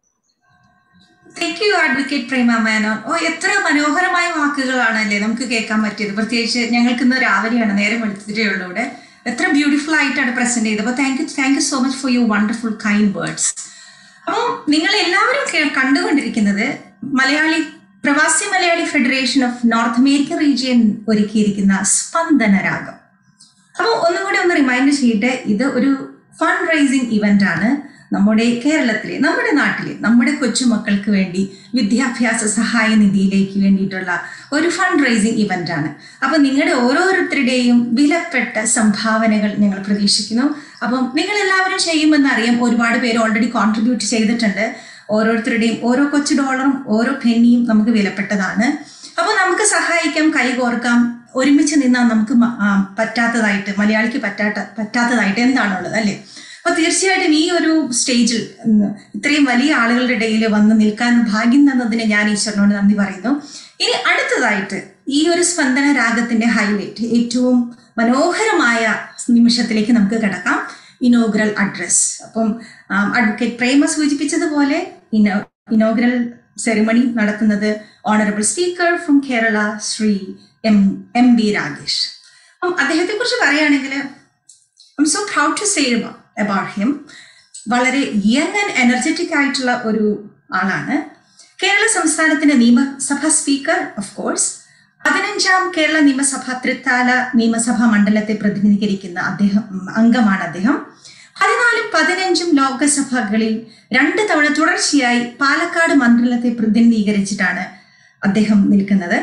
thank you advocate Prema Menon ഓ എത്ര മനോഹരമായ വാക്കുകളാണല്ലേ നമുക്ക് കേൾക്കാൻ പറ്റിയത് പ്രത്യേകിച്ച് ഞങ്ങൾക്ക് ഇന്ന് രാവിലെയാണ് നേരം വെളുത്തിട്ടേ ഉള്ളൂ ഇവിടെ എത്ര ബ്യൂട്ടിഫുൾ ആയിട്ടാണ് പ്രസന്റ് ചെയ്തത് അപ്പോൾ thank you thank you so much for your wonderful kind words അപ്പോൾ നിങ്ങൾ എല്ലാവരും കേ- കണ്ടുകൊണ്ടിരിക്കുന്നത് Malayali Pravasi Malayali federation of North American region ഒരുക്കിയിരിക്കുന്ന സ്പന്ദന രാഗം അപ്പോൾ ഒന്നും കൂടി ഒന്ന് റിമൈൻഡ് ചെയ്യട്ടെ ഇത് ഒരു ഫണ്ട് റൈസിങ് ഇവന്റ് ആണ് നമ്മുടെ കേരളത്തിലെ നമ്മുടെ നാട്ടിലെ നമ്മുടെ കൊച്ചുമക്കൾക്ക് വേണ്ടി വിദ്യാഭ്യാസ സഹായ നിധിയിലേക്ക് വേണ്ടിയിട്ടുള്ള ഒരു ഫണ്ട് റൈസിങ് ഇവന്റ് ആണ് അപ്പൊ നിങ്ങളുടെ ഓരോരുത്തരുടെയും വിലപ്പെട്ട സംഭാവനകൾ ഞങ്ങൾ പ്രതീക്ഷിക്കുന്നു അപ്പം നിങ്ങൾ എല്ലാവരും ചെയ്യുമെന്ന് അറിയാം ഒരുപാട് പേര് ഓൾറെഡി കോൺട്രിബ്യൂട്ട് ചെയ്തിട്ടുണ്ട് ഓരോരുത്തരുടെയും ഓരോ കൊച്ചു ഡോളറും ഓരോ പെന്നിയും നമുക്ക് വിലപ്പെട്ടതാണ് അപ്പോൾ നമുക്ക് സഹായിക്കാം കൈകോർക്കാം ഒരുമിച്ച് നിന്നാൽ നമുക്ക് മ- ആ, പറ്റാത്തതായിട്ട് മലയാളിക്ക് പറ്റാത്ത പറ്റാത്തതായിട്ട് എന്താണുള്ളത് അല്ലേ അപ്പൊ തീർച്ചയായിട്ടും ഈ ഒരു സ്റ്റേജിൽ ഉം, ഇത്രയും വലിയ ആളുകളുടെ ഇടയിൽ വന്ന് നിൽക്കാൻ ഭാഗ്യം തന്നതിന് ഞാൻ ഈശ്വരനോട് നന്ദി പറയുന്നു ഇനി അടുത്തതായിട്ട് ഈ ഒരു സ്പന്ദന രാഗത്തിന്റെ ഹൈലൈറ്റ് ഏറ്റവും മനോഹരമായ നിമിഷത്തിലേക്ക് നമുക്ക് കിടക്കാം ഇനോഗ്രൽ അഡ്രസ് അപ്പം അഡ്വക്കേറ്റ് പ്രേമ സൂചിപ്പിച്ചതുപോലെ ഇനോ ഇനോഗ്രൽ സെറിമണി നടത്തുന്നത് honourable speaker from Kerala Shri M M B Ragesh അപ്പം അദ്ദേഹത്തെ കുറിച്ച് പറയുകയാണെങ്കിൽ I'm so proud to say about him വളരെ യങ് ആൻഡ് എനർജറ്റിക് ആയിട്ടുള്ള ഒരു ആളാണ് കേരള സംസ്ഥാനത്തിന്റെ നിയമസഭാ സ്പീക്കർ ഓഫ് കോഴ്സ് പതിനഞ്ചാം കേരള നിയമസഭ തൃത്താല നിയമസഭാ മണ്ഡലത്തെ പ്രതിനിധീകരിക്കുന്ന അദ്ദേഹം ഉം, അംഗമാണ് അദ്ദേഹം പതിനാലും പതിനഞ്ചും ലോകസഭകളിൽ രണ്ട് തവണ തുടർച്ചയായി പാലക്കാട് മണ്ഡലത്തെ പ്രതിനിധീകരിച്ചിട്ടാണ് അദ്ദേഹം നിൽക്കുന്നത്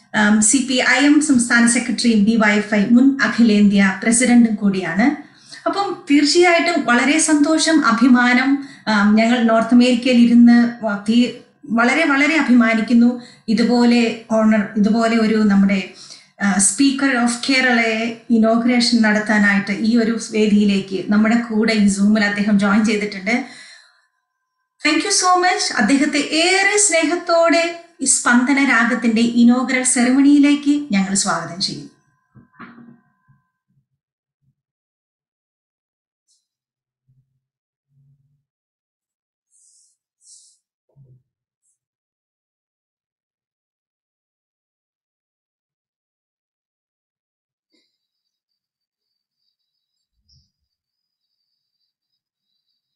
സി പി ഐ എം സംസ്ഥാന സെക്രട്ടറിയും ഡിവൈഎഫ്ഐ മുൻ അഖിലേന്ത്യാ പ്രസിഡന്റും കൂടിയാണ് അപ്പം തീർച്ചയായിട്ടും വളരെ സന്തോഷം അഭിമാനം ആം, ഞങ്ങൾ നോർത്ത് അമേരിക്കയിൽ ഇരുന്ന് വ- തീ- വളരെ വളരെ അഭിമാനിക്കുന്നു ഇതുപോലെ ഓണർ ഇതുപോലെ ഒരു നമ്മുടെ സ്പീക്കർ ഓഫ് കേരളയെ ഇനോഗ്രേഷൻ നടത്താനായിട്ട് ഈ ഒരു വേദിയിലേക്ക് നമ്മുടെ കൂടെ ഈ സൂമിൽ അദ്ദേഹം ജോയിൻ ചെയ്തിട്ടുണ്ട് താങ്ക് യു സോ മച്ച് അദ്ദേഹത്തെ ഏറെ സ്നേഹത്തോടെ ഈ സ്പന്ദന രാഗത്തിന്റെ ഇനോഗ്രൽ സെറമണിയിലേക്ക് ഞങ്ങൾ സ്വാഗതം ചെയ്യും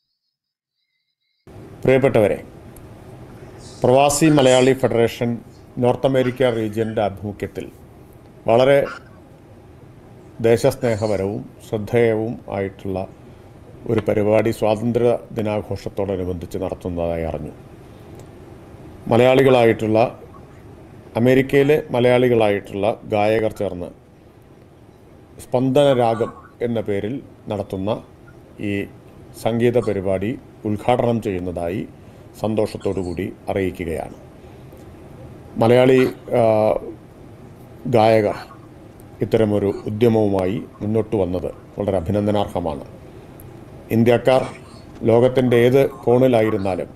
പ്രിയപ്പെട്ടവരെ Pravasi Malayali federation North America റീജിയൻ്റെ ആഭിമുഖ്യത്തിൽ വളരെ ദേശസ്നേഹപരവും ശ്രദ്ധേയവും ആയിട്ടുള്ള ഒരു പരിപാടി സ്വാതന്ത്ര്യ ദിനാഘോഷത്തോടനുബന്ധിച്ച് നടത്തുന്നതായി അറിഞ്ഞു മലയാളികളായിട്ടുള്ള അമേരിക്കയിലെ മലയാളികളായിട്ടുള്ള ഗായകർ ചേർന്ന് സ്പന്ദന രാഗം എന്ന പേരിൽ നടത്തുന്ന ഈ സംഗീത പരിപാടി ഉദ്ഘാടനം ചെയ്യുന്നതായി സന്തോഷത്തോടു കൂടി അറിയിക്കുകയാണ് മലയാളി ആ, ഗായകർ ഇത്തരമൊരു ഉദ്യമവുമായി മുന്നോട്ട് വന്നത് വളരെ അഭിനന്ദനാർഹമാണ് ഇന്ത്യക്കാർ ലോകത്തിൻ്റെ ഏത് കോണിലായിരുന്നാലും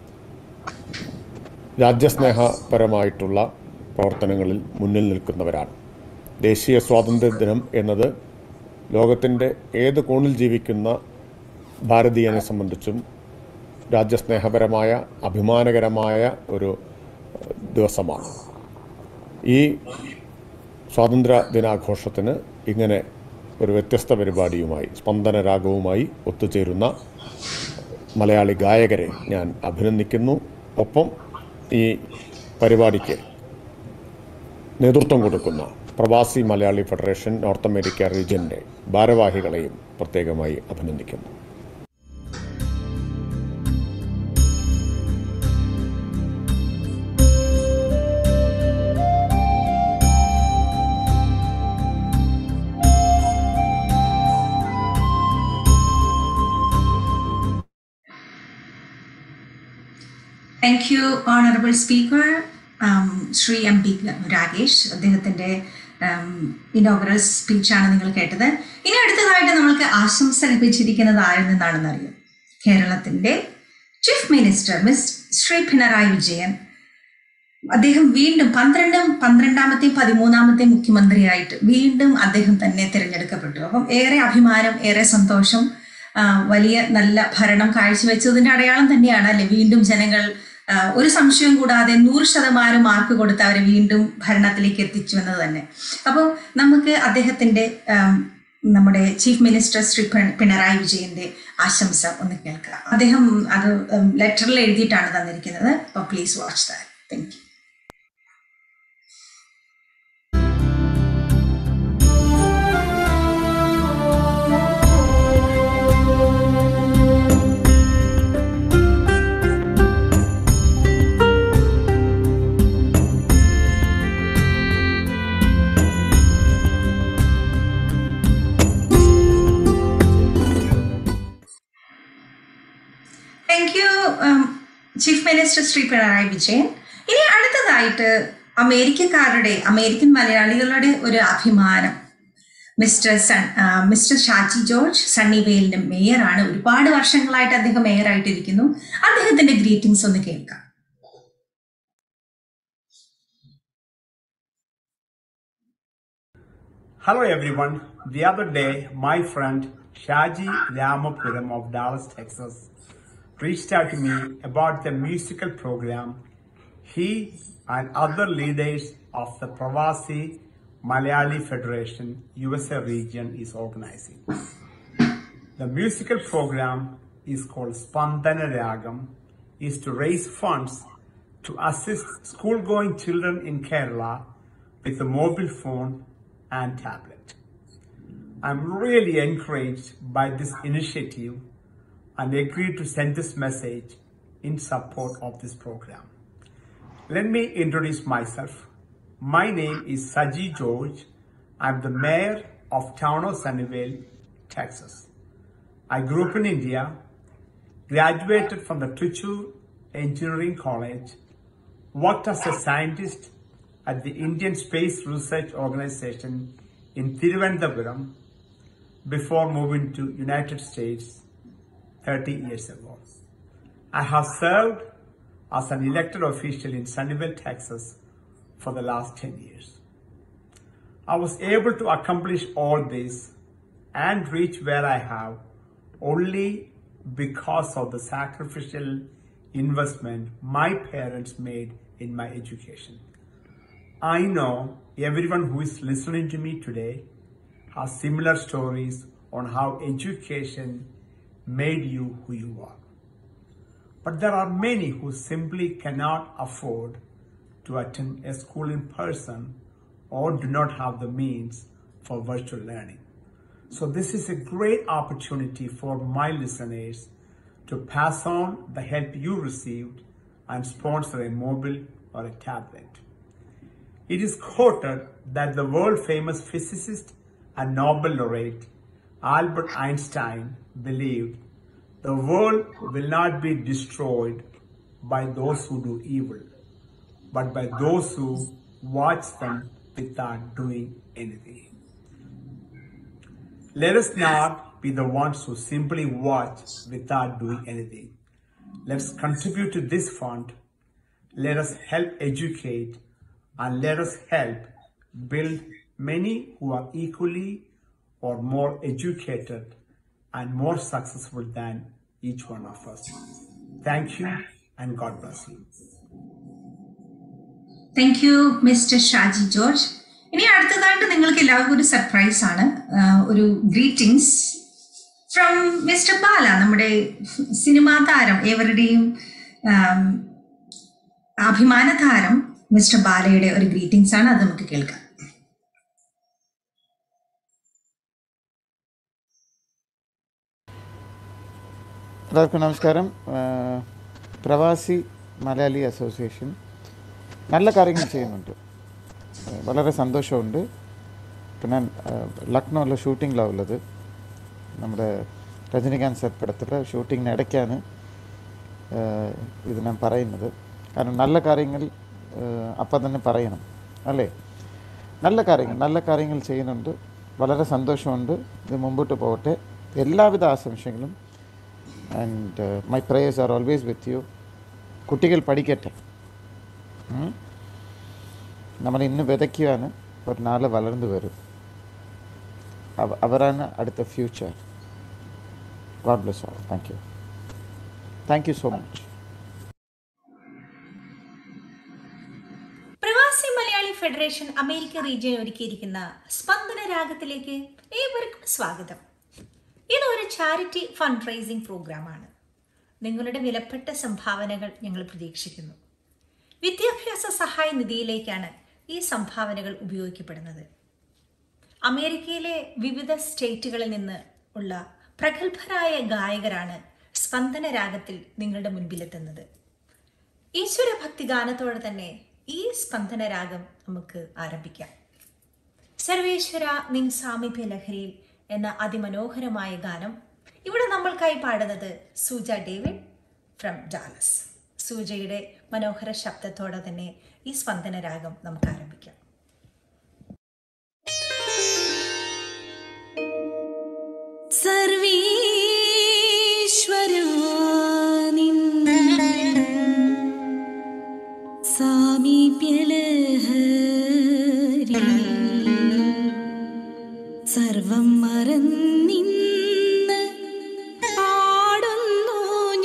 രാജ്യസ്നേഹപരമായിട്ടുള്ള പ്രവർത്തനങ്ങളിൽ മുന്നിൽ നിൽക്കുന്നവരാണ് ദേശീയ സ്വാതന്ത്ര്യ ദിനം എന്നത് ലോകത്തിൻ്റെ ഏത് കോണിൽ ജീവിക്കുന്ന ഭാരതീയനെ സംബന്ധിച്ചും രാജ്യസ്നേഹപരമായ അഭിമാനകരമായ ഒരു ഏഹ്, ദിവസമാണ് ഈ സ്വാതന്ത്ര്യ ദിനാഘോഷത്തിന് ഇങ്ങനെ ഒരു വ്യത്യസ്ത പരിപാടിയുമായി സ്പന്ദന രാഗവുമായി ഒത്തുചേരുന്ന മലയാളി ഗായകരെ ഞാൻ അഭിനന്ദിക്കുന്നു ഒപ്പം ഈ പരിപാടിക്ക് നേതൃത്വം കൊടുക്കുന്ന Pravasi Malayali federation North America റീജിയൻ്റെ ഭാരവാഹികളെയും പ്രത്യേകമായി അഭിനന്ദിക്കുന്നു thank you honourable speaker Shri M P Rakesh അദ്ദേഹത്തിന്റെ ഇനോഗ്രൽ സ്പീച്ചാണ് നിങ്ങൾ കേട്ടത് ഇനി അടുത്തതായിട്ട് നമ്മൾക്ക് ആശംസ ലഭിച്ചിരിക്കുന്നത് ആരിൽ നിന്നാണെന്ന് അറിയാം കേരളത്തിന്റെ chief minister miss Shri Pinarayi Vijayan അദ്ദേഹം വീണ്ടും പന്ത്രണ്ടും പന്ത്രണ്ടാമത്തെയും പതിമൂന്നാമത്തെയും മുഖ്യമന്ത്രിയായിട്ട് വീണ്ടും അദ്ദേഹം തന്നെ തിരഞ്ഞെടുക്കപ്പെട്ടു അപ്പം ഏറെ അഭിമാനം ഏറെ സന്തോഷം ആ, വലിയ നല്ല ഭരണം കാഴ്ചവെച്ചതിന്റെ അടയാളം തന്നെയാണ് അല്ലെ വീണ്ടും ജനങ്ങൾ ആ, ഒരു സംശയവും കൂടാതെ നൂറ് ശതമാനം മാർക്ക് കൊടുത്ത് അവരെ വീണ്ടും ഭരണത്തിലേക്ക് എത്തിച്ചു എന്നത് തന്നെ അപ്പോൾ നമുക്ക് അദ്ദേഹത്തിന്റെ ആം, നമ്മുടെ ചീഫ് മിനിസ്റ്റർ ശ്രീ പിണ- പിണറായി വിജയന്റെ ആശംസ ഒന്ന് കേൾക്കാം അദ്ദേഹം അത് ലെറ്ററിൽ എഴുതിയിട്ടാണ് തന്നിരിക്കുന്നത് അപ്പോൾ please watch that thank you thank you chief minister Shri Pinarayi Vijayan ഇനി അടുത്തതായിട്ട് അമേരിക്കക്കാരുടെ അമേരിക്കൻ മലയാളികളുടെ ഒരു അഭിമാനം മിസ്റ്റർ സൺ ആ, മിസ്റ്റർ ഷാജി ജോർജ് സണ്ണിവേലിന്റെ മേയറാണ് ഒരുപാട് വർഷങ്ങളായിട്ട് അദ്ദേഹം മേയറായിട്ടിരിക്കുന്നു അദ്ദേഹത്തിന്റെ ഗ്രീറ്റിംഗ്സ് ഒന്ന് കേൾക്കാം Hello everyone. The other day, my friend Shaji Ramapuram of Dallas, Texas, reached out to me about the musical program he and other leaders of the Pravasi Malayali Federation USA region is organizing. The musical program is called Spandana Ragam, is to raise funds to assist school-going children in Kerala with a mobile phone and tablet. I'm really encouraged by this initiative and agreed to send this message in support of this program. Let me introduce myself. My name is Saji George. I'm the mayor of town of Sunnyvale, Texas. I grew up in India, graduated from the Trichur Engineering College, worked as a scientist at the Indian Space Research Organization in Thiruvananthapuram before moving to United States 30 years ago. I have served as an elected official in Sunnyvale, Texas for the last 10 years. I was able to accomplish all this and reach where I have only because of the sacrificial investment my parents made in my education. I know everyone who is listening to me today has similar stories on how education made you who you are. But there are many who simply cannot afford to attend a school in person or do not have the means for virtual learning. So, this is a great opportunity for my listeners to pass on the help you received and sponsor a mobile or a tablet. It is quoted that the world famous physicist and Nobel laureate Albert Einstein believed the world will not be destroyed by those who do evil, but by those who watch them without doing anything. Let us not be the ones who simply watch without doing anything. Let's contribute to this fund. Let us help educate and let us help build many who are equally or more educated and more successful than each one of us. Thank you and God bless you. Thank you mister Shaji George ഇനി അടുത്തതായിട്ട് നിങ്ങൾക്ക് എല്ലാവർക്കും ഒരു സർപ്രൈസ് ആണ് ആ, ഒരു ഗ്രീറ്റിംഗ്സ് ഫ്രം മിസ്റ്റർ ബാല നമ്മുടെ സിനിമാ താരം ഏവരുടെയും ആം, അഭിമാന താരം മിസ്റ്റർ ബാലയുടെ ഒരു ഗ്രീറ്റിംഗ്സ് ആണ് അത് നമുക്ക് കേൾക്കാം എല്ലാവർക്കും നമസ്കാരം ആഹ് പ്രവാസി മലയാളി അസോസിയേഷൻ നല്ല കാര്യങ്ങൾ ചെയ്യുന്നുണ്ട് ആഹ് വളരെ സന്തോഷമുണ്ട് ഇപ്പം ഞാൻ ആഹ് ലക്നൗവിലെ ഷൂട്ടിങ്ങിലാണ് ഉള്ളത് നമ്മുടെ രജനികാന്ത് സർ പടത്തിൽ ഷൂട്ടിങ്ങിന് ഇടയ്ക്കാണ് ആഹ് ഇത് ഞാൻ പറയുന്നത് കാരണം നല്ല കാര്യങ്ങൾ ആഹ് അപ്പം തന്നെ പറയണം അല്ലേ നല്ല കാര്യങ്ങൾ നല്ല കാര്യങ്ങൾ ചെയ്യുന്നുണ്ട് വളരെ സന്തോഷമുണ്ട് ഇത് മുമ്പോട്ട് പോകട്ടെ എല്ലാവിധ ആശംസകളും and my prayers are always with you കുട്ടികൾ പഠിക്കട്ടെ ഉം? നമ്മൾ ഇന്ന് വിതയ്ക്കുകയാണ് ഒരു നാളെ വളർന്നു വരും അവ- അവരാണ് അടുത്ത future God bless all thank you thank you so much Pravasi Malayali federation America region ഒരുക്കിയിരിക്കുന്ന സ്പന്ദന രാഗത്തിലേക്ക് ഏവർക്കും സ്വാഗതം ഇത് ഒരു ചാരിറ്റി ഫണ്ട് റൈസിംഗ് പ്രോഗ്രാമാണ് നിങ്ങളുടെ വിലപ്പെട്ട സംഭാവനകൾ ഞങ്ങൾ പ്രതീക്ഷിക്കുന്നു വിദ്യാഭ്യാസ സഹായ നിധിയിലേക്കാണ് ഈ സംഭാവനകൾ ഉപയോഗിക്കപ്പെടുന്നത് അമേരിക്കയിലെ വിവിധ സ്റ്റേറ്റുകളിൽ നിന്ന് ഉള്ള പ്രഗത്ഭരായ ഗായകരാണ് സ്പന്ദന രാഗത്തിൽ നിങ്ങളുടെ മുൻപിലെത്തുന്നത് ഈശ്വര ഭക്തി ഗാനത്തോടെ തന്നെ ഈ സ്പന്ദന രാഗം നമുക്ക് ആരംഭിക്കാം സർവേശ്വര നിൻ സാമീപ്യ ലഹരിയിൽ എന്ന അതിമനോഹരമായ ഗാനം ഇവിടെ നമ്മൾക്കായി പാടുന്നത് സൂജ ഡേവിഡ് ഫ്രം ഡാലസ് സൂജയുടെ മനോഹര ശബ്ദത്തോടെ തന്നെ ഈ സ്പന്ദന രാഗം നമുക്ക് ആരംഭിക്കാം സർവീശ്വരാ നിൻ സാമീപ്യലഹരി സർവം മറന്നിന്ന് പാടുന്നു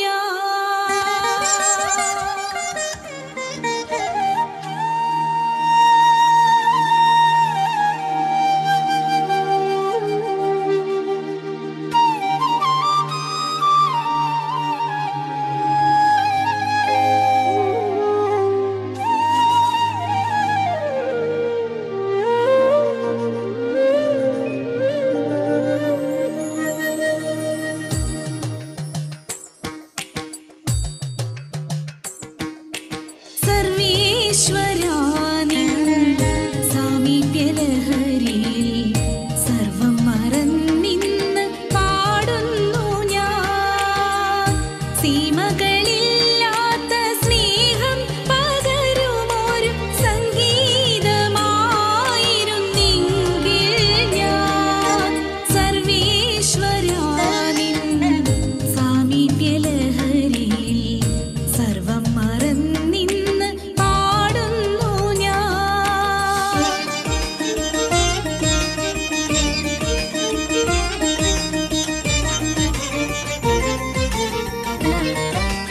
സർവീശ്വരാ നിൻ സാമീപ്യലഹരിയിൽ സർവം മറന്നിന്ന് പാടുന്നു ഞാൻ സീമകളില്ലാത്ത സ്നേഹം പകരുമൊരു സംഗീതമായിരുന്നെങ്കിൽ ഞാൻ സർവീശ്വരാ നിൻ സാമീപ്യലഹരിയിൽ സർവം മറന്നിന്ന് പാടുന്നു ഞാൻ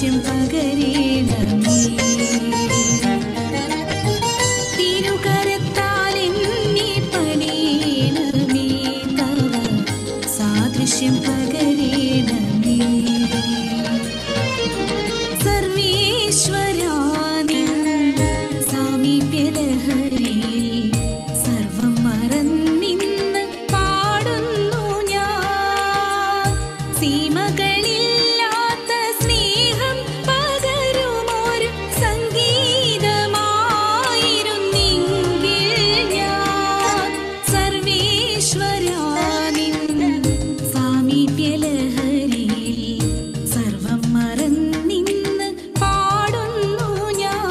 സാദൃശ്യം പകരേണമേ തിരുകരത്താൽ എന്നെ പണിയണമേ തവ സാദൃശ്യം പകരേണമേ സർവേശ്വരാനി സാമീപ്യലഹരിയിൽ സർവം മറന്നിന്ന് പാടുന്നു ഞാൻ സീമകളില്ലാത്ത സ്നേഹം പകരുമൊരു സംഗീതമായിരുന്നെങ്കിൽ ഞാൻ സർവേശ്വരാനിൻ സാമീപ്യലഹരിയിൽ സർവം മറന്നിന്ന് പാടുന്നു ഞാൻ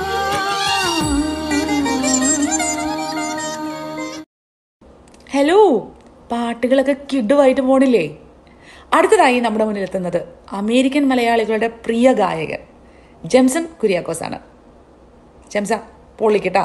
ഹലോ പാട്ടുകളൊക്കെ കിഡുമായിട്ട് പോണില്ലേ അടുത്തതായി നമ്മുടെ മുന്നിലെത്തുന്നത് അമേരിക്കൻ മലയാളികളുടെ പ്രിയ ഗായകൻ ജെംസൺ കുര്യാക്കോസ് ആണ് ജെംസ പൊള്ളിക്കട്ടാ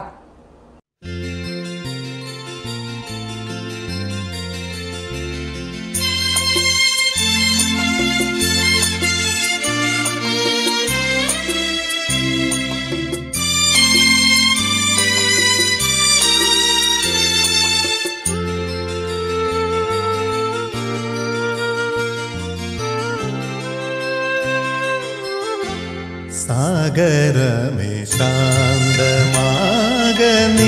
സാഗരമേ ശാന്തമാകനീ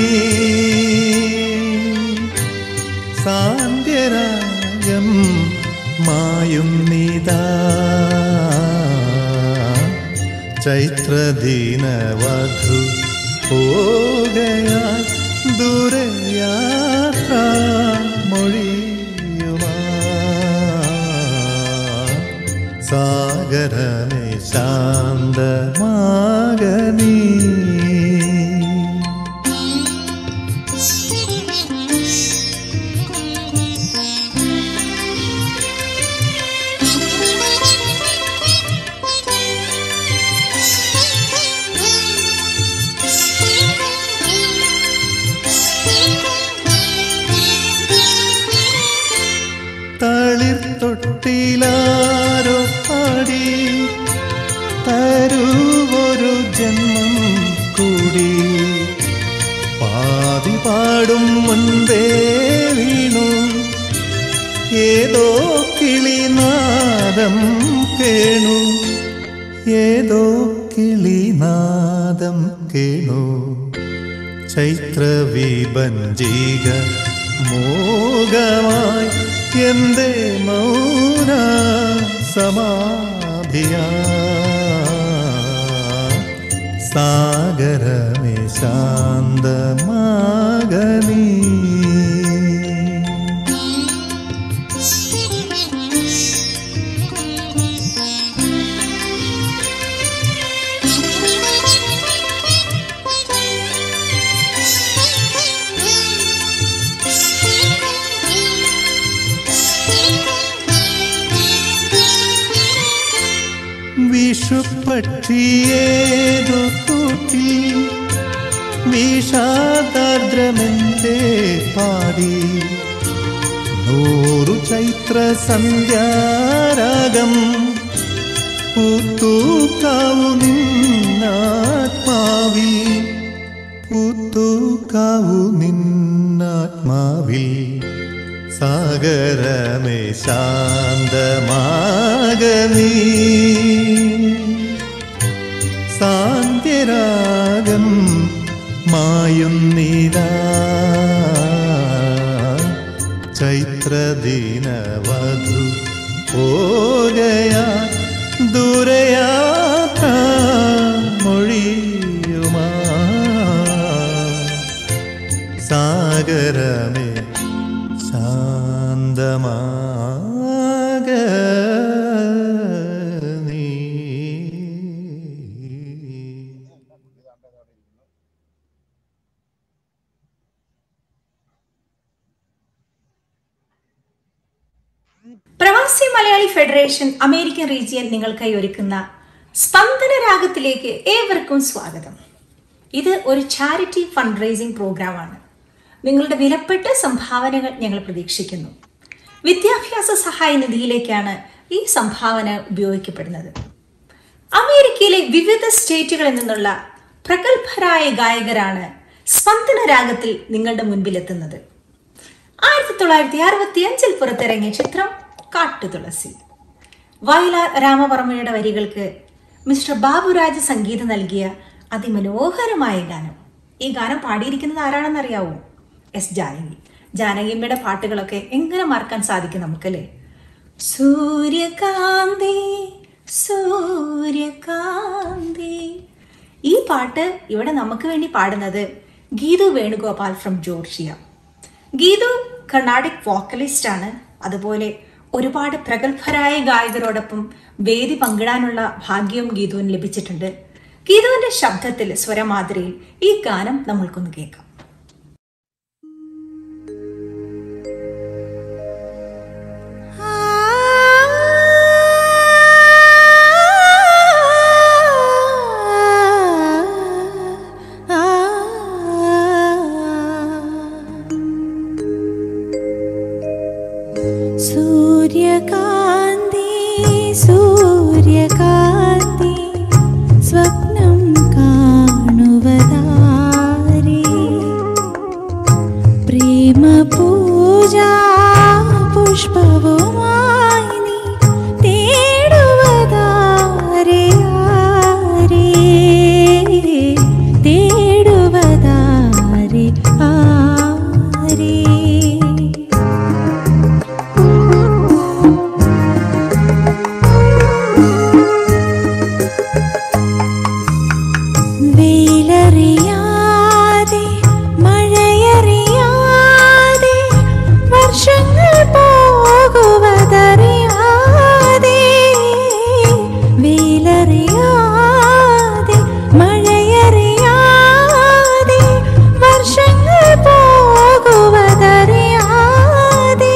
സാന്ധ്യരാഗം മായുന്നിതാ ചൈത്രദീനവധു പോകയാൽ ദൂരയാത്ര മൊഴിയുമാ സാഗരമേ ശാന്തമാകനീ തളിർത്തൊട്ടിലാരോ പാടി തരുവൊരു ജന്മം കൂടി പാതി പാടും മുൻപേ വീണു ഏതോ കിളിനാദം കേണു ഏതോ കിളിനാദം കേണു ചൈത്രവിഭഞ്ജിക മോഹമായി എന്റെ മൗന സമാധിയാ സാഗരമേ ശാന്തമാകനീ വിഷുപക്ഷിയേതു കൂട്ടി വിഷാദാർദ്രമെന്തേ പാടി നൂറു ചൈത്ര സന്ധ്യാരാഗം പൂത്തൂക്കാവു നിന്നാത്മാവിൽ പൂത്തൂക്കാവു നിന്നാത്മാവിൽ സാഗരമേ ശാന്തമാകനീ സാന്ത്യരാഗം മായുന്നിതാ ചൈത്രദിനവധു പോകയാ ദൂരയാത്ര മൊഴിയുമാ സാഗരമേ ശാന്തമാക പ്രവാസി മലയാളി ഫെഡറേഷൻ അമേരിക്കൻ റീജിയൻ നിങ്ങൾക്കായി ഒരുക്കുന്ന സ്പന്ദന രാഗത്തിലേക്ക് ഏവർക്കും സ്വാഗതം ഇത് ഒരു ചാരിറ്റി ഫണ്ട് റേസിംഗ് പ്രോഗ്രാമാണ് നിങ്ങളുടെ വിലപ്പെട്ട സംഭാവനകൾ ഞങ്ങൾ പ്രതീക്ഷിക്കുന്നു വിദ്യാഭ്യാസ സഹായ നിധിയിലേക്കാണ് ഈ സംഭാവന ഉപയോഗിക്കപ്പെടുന്നത് അമേരിക്കയിലെ വിവിധ സ്റ്റേറ്റുകളിൽ നിന്നുള്ള പ്രഗത്ഭരായ ഗായകരാണ് സ്പന്ദന രാഗത്തിൽ നിങ്ങളുടെ മുൻപിലെത്തുന്നത് ആയിരത്തി തൊള്ളായിരത്തി അറുപത്തി അഞ്ചിൽ പുറത്തിറങ്ങിയ ചിത്രം കാട്ടുതുളസി വയലാർ രാമവർമ്മയുടെ വരികൾക്ക് മിസ്റ്റർ ബാബുരാജ് സംഗീതം നൽകിയ അതിമനോഹരമായ ഗാനം ഈ ഗാനം പാടിയിരിക്കുന്നത് ആരാണെന്നറിയാവോ എസ് ജാനകി ജാനകിയമ്മയുടെ പാട്ടുകളൊക്കെ എങ്ങനെ മറക്കാൻ സാധിക്കും നമുക്കല്ലേ സൂര്യകാന്തി സൂര്യകാന്തി ഈ പാട്ട് ഇവിടെ നമുക്ക് വേണ്ടി പാടുന്നത് Geethu Venugopal from Georgia Geethu Carnatic vocalist ആണ് അതുപോലെ ഒരുപാട് പ്രഗത്ഭരായ ഗായകരോടൊപ്പം വേദി പങ്കിടാനുള്ള ഭാഗ്യവും ഗീതുവിന് ലഭിച്ചിട്ടുണ്ട് ഗീതുവിന്റെ ശബ്ദത്തിൽ സ്വരമാതിരിയിൽ ഈ ഗാനം നമ്മൾക്കൊന്ന് കേൾക്കാം സൂര്യകാന്തി സൂര്യകാന്തി സ്വപ്നം കാണുവതാരേ പ്രേമ പൂജാ പുഷ്പവുമായി നീ തേടുവതാരേ ആരേ തേടുവതാരേ ആരേ വെയിലറിയാതെ മഴയറിയാതെ വർഷങ്ങൾ പോകുവതറിയാതെ വെയിലറിയാതെ മഴയറിയാതെ വർഷങ്ങൾ പോകുവതറിയാതെ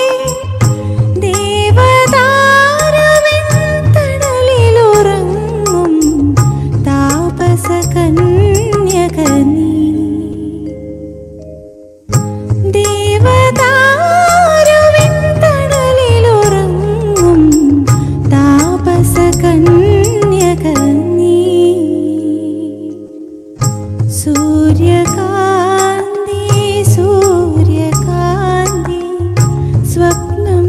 ദേവതാരവിൻ തണലിലുറങ്ങും താപസ കന്യകനീ ദേവതാരവിൻ തണലിലുറങ്ങും താപസ കന്യകനീ സൂര്യകാന്തി സൂര്യകാന്തി സ്വപ്നം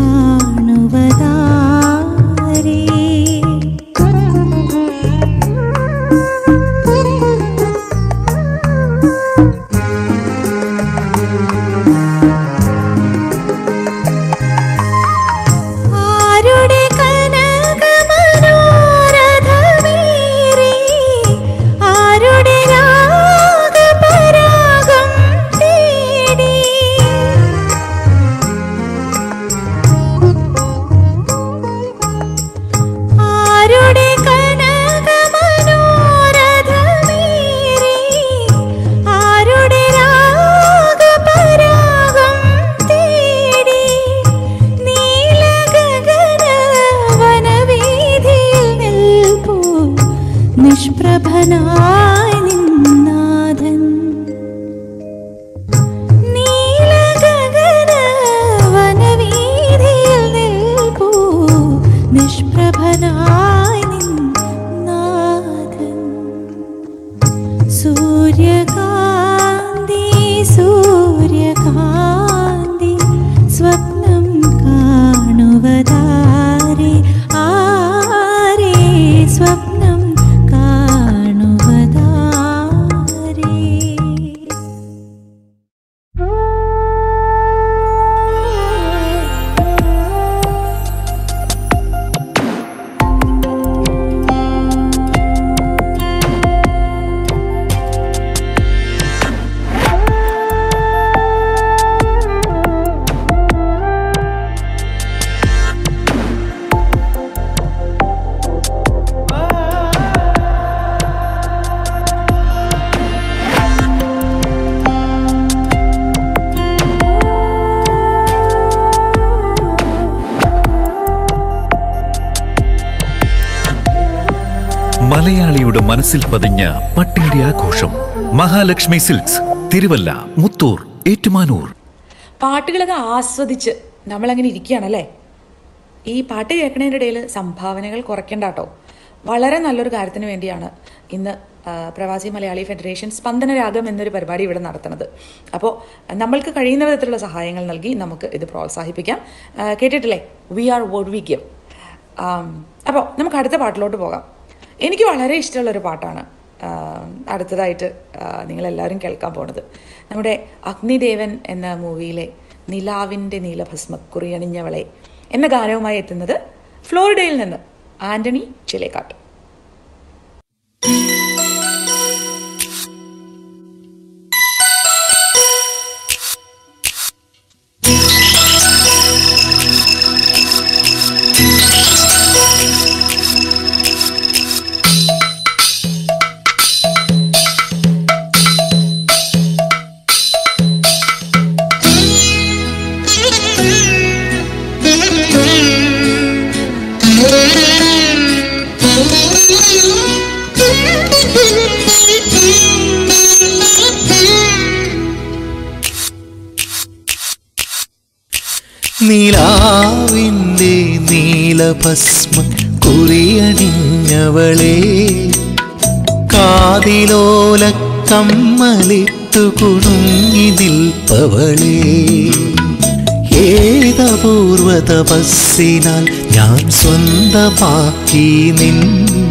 കാണുവതാരേ ആരുടെ കനകമനോരഥമേറി ആരുടെ രാഗപരാഗം തേടി ആരുടെ കനകമനോരഥമേറി ആരുടെ രാഗപരാഗം തേടി നീലഗഗന വനവീഥിയിൽ നിൽപ്പൂ നിഷ്പ്രഭനായി നിന്നാഥൻ നീലഗഗന വനവീഥിയിൽ നിൽപ്പൂ നിഷ്പ്രഭനായി നിന്നാഥൻ സൂര്യകാന്തി സൂര്യകാന്തി സ്വപ്നം കാണുവതാരേ ആരേ സ്വപ്നം കാണുവതാരേ മലയാളിയുടെ മനസ്സിൽ പതിഞ്ഞ പട്ടിന്റെ ആഘോഷം മഹാലക്ഷ്മി സിൽക്സ് തിരുവല്ല മുത്തൂർ ഏറ്റുമാനൂർ പാട്ടുകളൊക്കെ ആസ്വദിച്ച് നമ്മളങ്ങനെ ഇരിക്കുകയാണല്ലേ ഈ പാട്ട് കേൾക്കണതിൻ്റെ ഇടയിൽ സംഭാവനകൾ കുറയ്ക്കണ്ട കേട്ടോ വളരെ നല്ലൊരു കാര്യത്തിന് വേണ്ടിയാണ് ഇന്ന് ആ, പ്രവാസി മലയാളി ഫെഡറേഷൻ സ്പന്ദനരാഗം എന്നൊരു പരിപാടി ഇവിടെ നടത്തുന്നത് അപ്പോൾ നമ്മൾക്ക് കഴിയുന്ന വിധത്തിലുള്ള സഹായങ്ങൾ നൽകി നമുക്ക് ഇത് പ്രോത്സാഹിപ്പിക്കാം ആ, കേട്ടിട്ടില്ലേ we are what we give അപ്പോൾ നമുക്ക് അടുത്ത പാട്ടിലോട്ട് പോകാം എനിക്ക് വളരെ ഇഷ്ടമുള്ളൊരു പാട്ടാണ് ആ, അടുത്തതായിട്ട് ആ, നിങ്ങളെല്ലാവരും കേൾക്കാൻ പോണത് നമ്മുടെ അഗ്നിദേവൻ എന്ന മൂവിയിലെ നിലാവിൻ്റെ നീലഭസ്മ കുറിയണിഞ്ഞവളെ എന്ന ഗാനവുമായി എത്തുന്നത് ഫ്ലോറിഡയിൽ നിന്ന് ആന്റണി ചിലേക്കാട്ട് നിലാവിൻ്റെ നീലഭസ്മ കുറിയണിഞ്ഞവളെ കാതിലോല കമ്മലിട്ടു കുണുങ്ങി നിൽപ്പവളേ ഏതപൂർവ തപസ്സിനാൽ ഞാൻ സ്വന്തമാക്കി നിൻ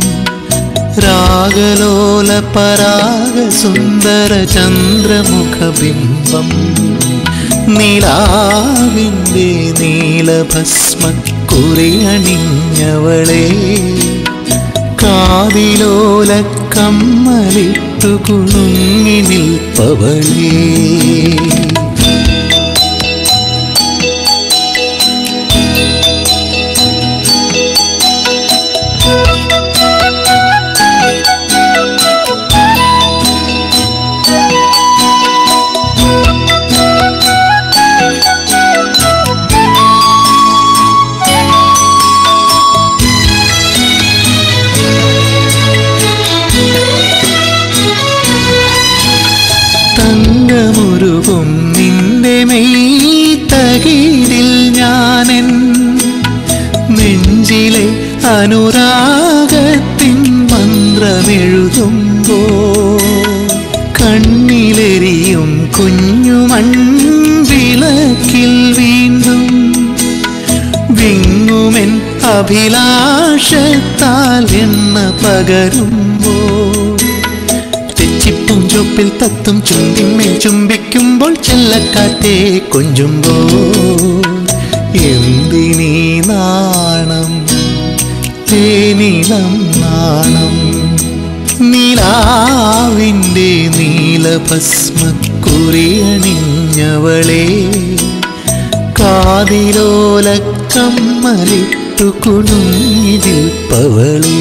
രാഗലോല പരാഗ സുന്ദര ചന്ദ്രമുഖബിംബം നിലാവിൻ്റെ നീലഭസ്മ കുറിയണിഞ്ഞവളെ കാതിലോല കമ്മലിട്ടു കുണുങ്ങി നിൽപ്പവളേ തങ്കമുരുകും നിന്റെ മെയ് തകീരിൽ ഞാനെൻ നെഞ്ചിലെ അനുരാഗത്തിൻ മന്ത്രമെഴുതുമ്പോ കണ്ണിലെരിയും കുഞ്ഞു മൺവിളക്കിൽ വീണ്ടും വിങ്ങുമെൻ അഭിലാഷത്താൽ എണ്ണ പകരുമ്പോ തെച്ചിപ്പും ചുപ്പിൽ തത്തും ചുണ്ടിന്മേൽ ചുംബിക്കുമ്പോൾ ചെല്ലക്കാറ്റേ കൊഞ്ചുമ്പോ എന്തിനീ നാണം തേനിളം നാണം നിലാവിൻ്റെ നീലഭസ്മ കുറിയണിഞ്ഞവളെ കാതിലോല കമ്മലിട്ടു കുണുങ്ങി നിൽപ്പവളേ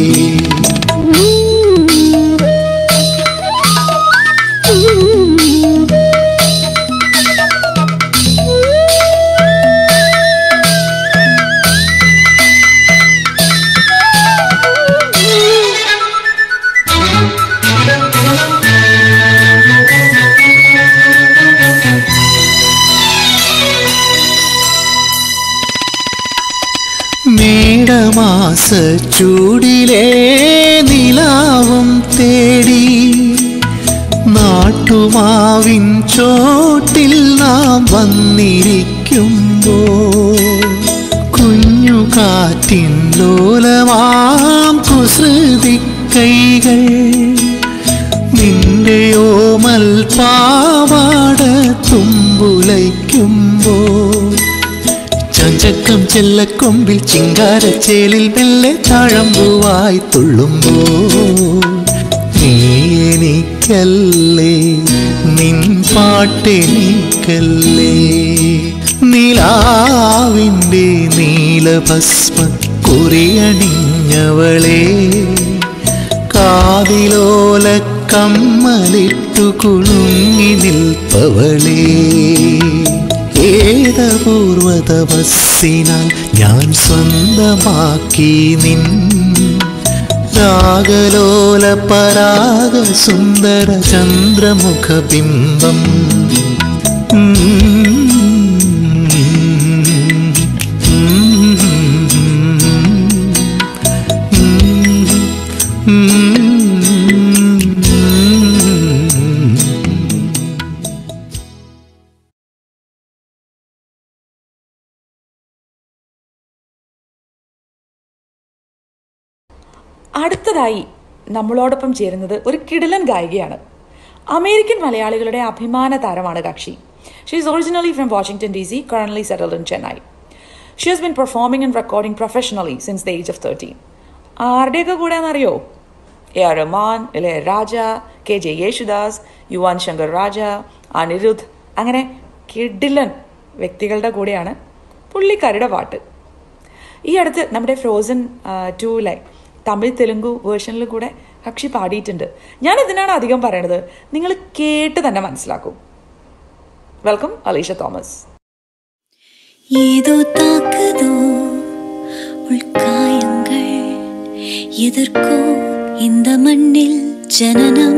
മേടമാസ ചൂടിലേ നിലാവും തേടി നാട്ടുമാവിൻ ചോട്ടിൽ നാം വന്നിരിക്കുമ്പോ കുഞ്ഞു കാറ്റിൻ ലോലമാം കുസൃതി കൈകൾ നിന്റെയോമൽ പാവാട തുമ്പുലയ്ക്കുമ്പോ ചഞ്ചക്കം ചെല്ലക്കൊമ്പിൽ ചിങ്കാരച്ചേലിൽ മെല്ലെ താഴമ്പുവായി തുള്ളുമ്പോ നീ എനിക്കല്ലേ നിൻ പാട്ടെനിക്കല്ലേ നിലാവിൻ്റെ നീലഭസ്മ കുറിയണിഞ്ഞവളെ കാതിലോല കമ്മലിട്ടു കുണുങ്ങി നിൽപ്പവളേ ഏതപൂർവ തപസ്സിനാൽ ഞാൻ സ്വന്തമാക്കി നിൻ രാഗലോല പരാഗ സുന്ദര ചന്ദ്രമുഖബിംബം അടുത്തതായി നമ്മളോടൊപ്പം ചേരുന്നത് ഒരു കിടിലൻ ഗായികയാണ് അമേരിക്കൻ മലയാളികളുടെ അഭിമാന താരമാണ് കക്ഷി she is originally from Washington D C currently settled in Chennai she has been performing and recording professionally since the age of thirteen ആരുടെയൊക്കെ കൂടെയാണെന്നറിയോ A R Rahman Ilaiya Raja K J Yesudas Yuvan Shankar Raja Anirudh അങ്ങനെ കിഡിലൻ വ്യക്തികളുടെ കൂടെയാണ് പുള്ളിക്കാരുടെ പാട്ട് ഈ അടുത്ത് നമ്മുടെ ഫ്രോസൺ ടൂലെ തമിഴ് തെലുങ്കു വേർഷനിൽ കൂടെ കക്ഷി പാടിയിട്ടുണ്ട് ഞാൻ ഇതിനാണ് അധികം പറയണത് നിങ്ങൾ കേട്ട് തന്നെ മനസ്സിലാക്കും വെൽക്കം അലീഷ തോമസ് ஏதோ தாக்குதோ உள்காயங்கள் எதற்கோ இந்த மண்ணில் ஜனனம்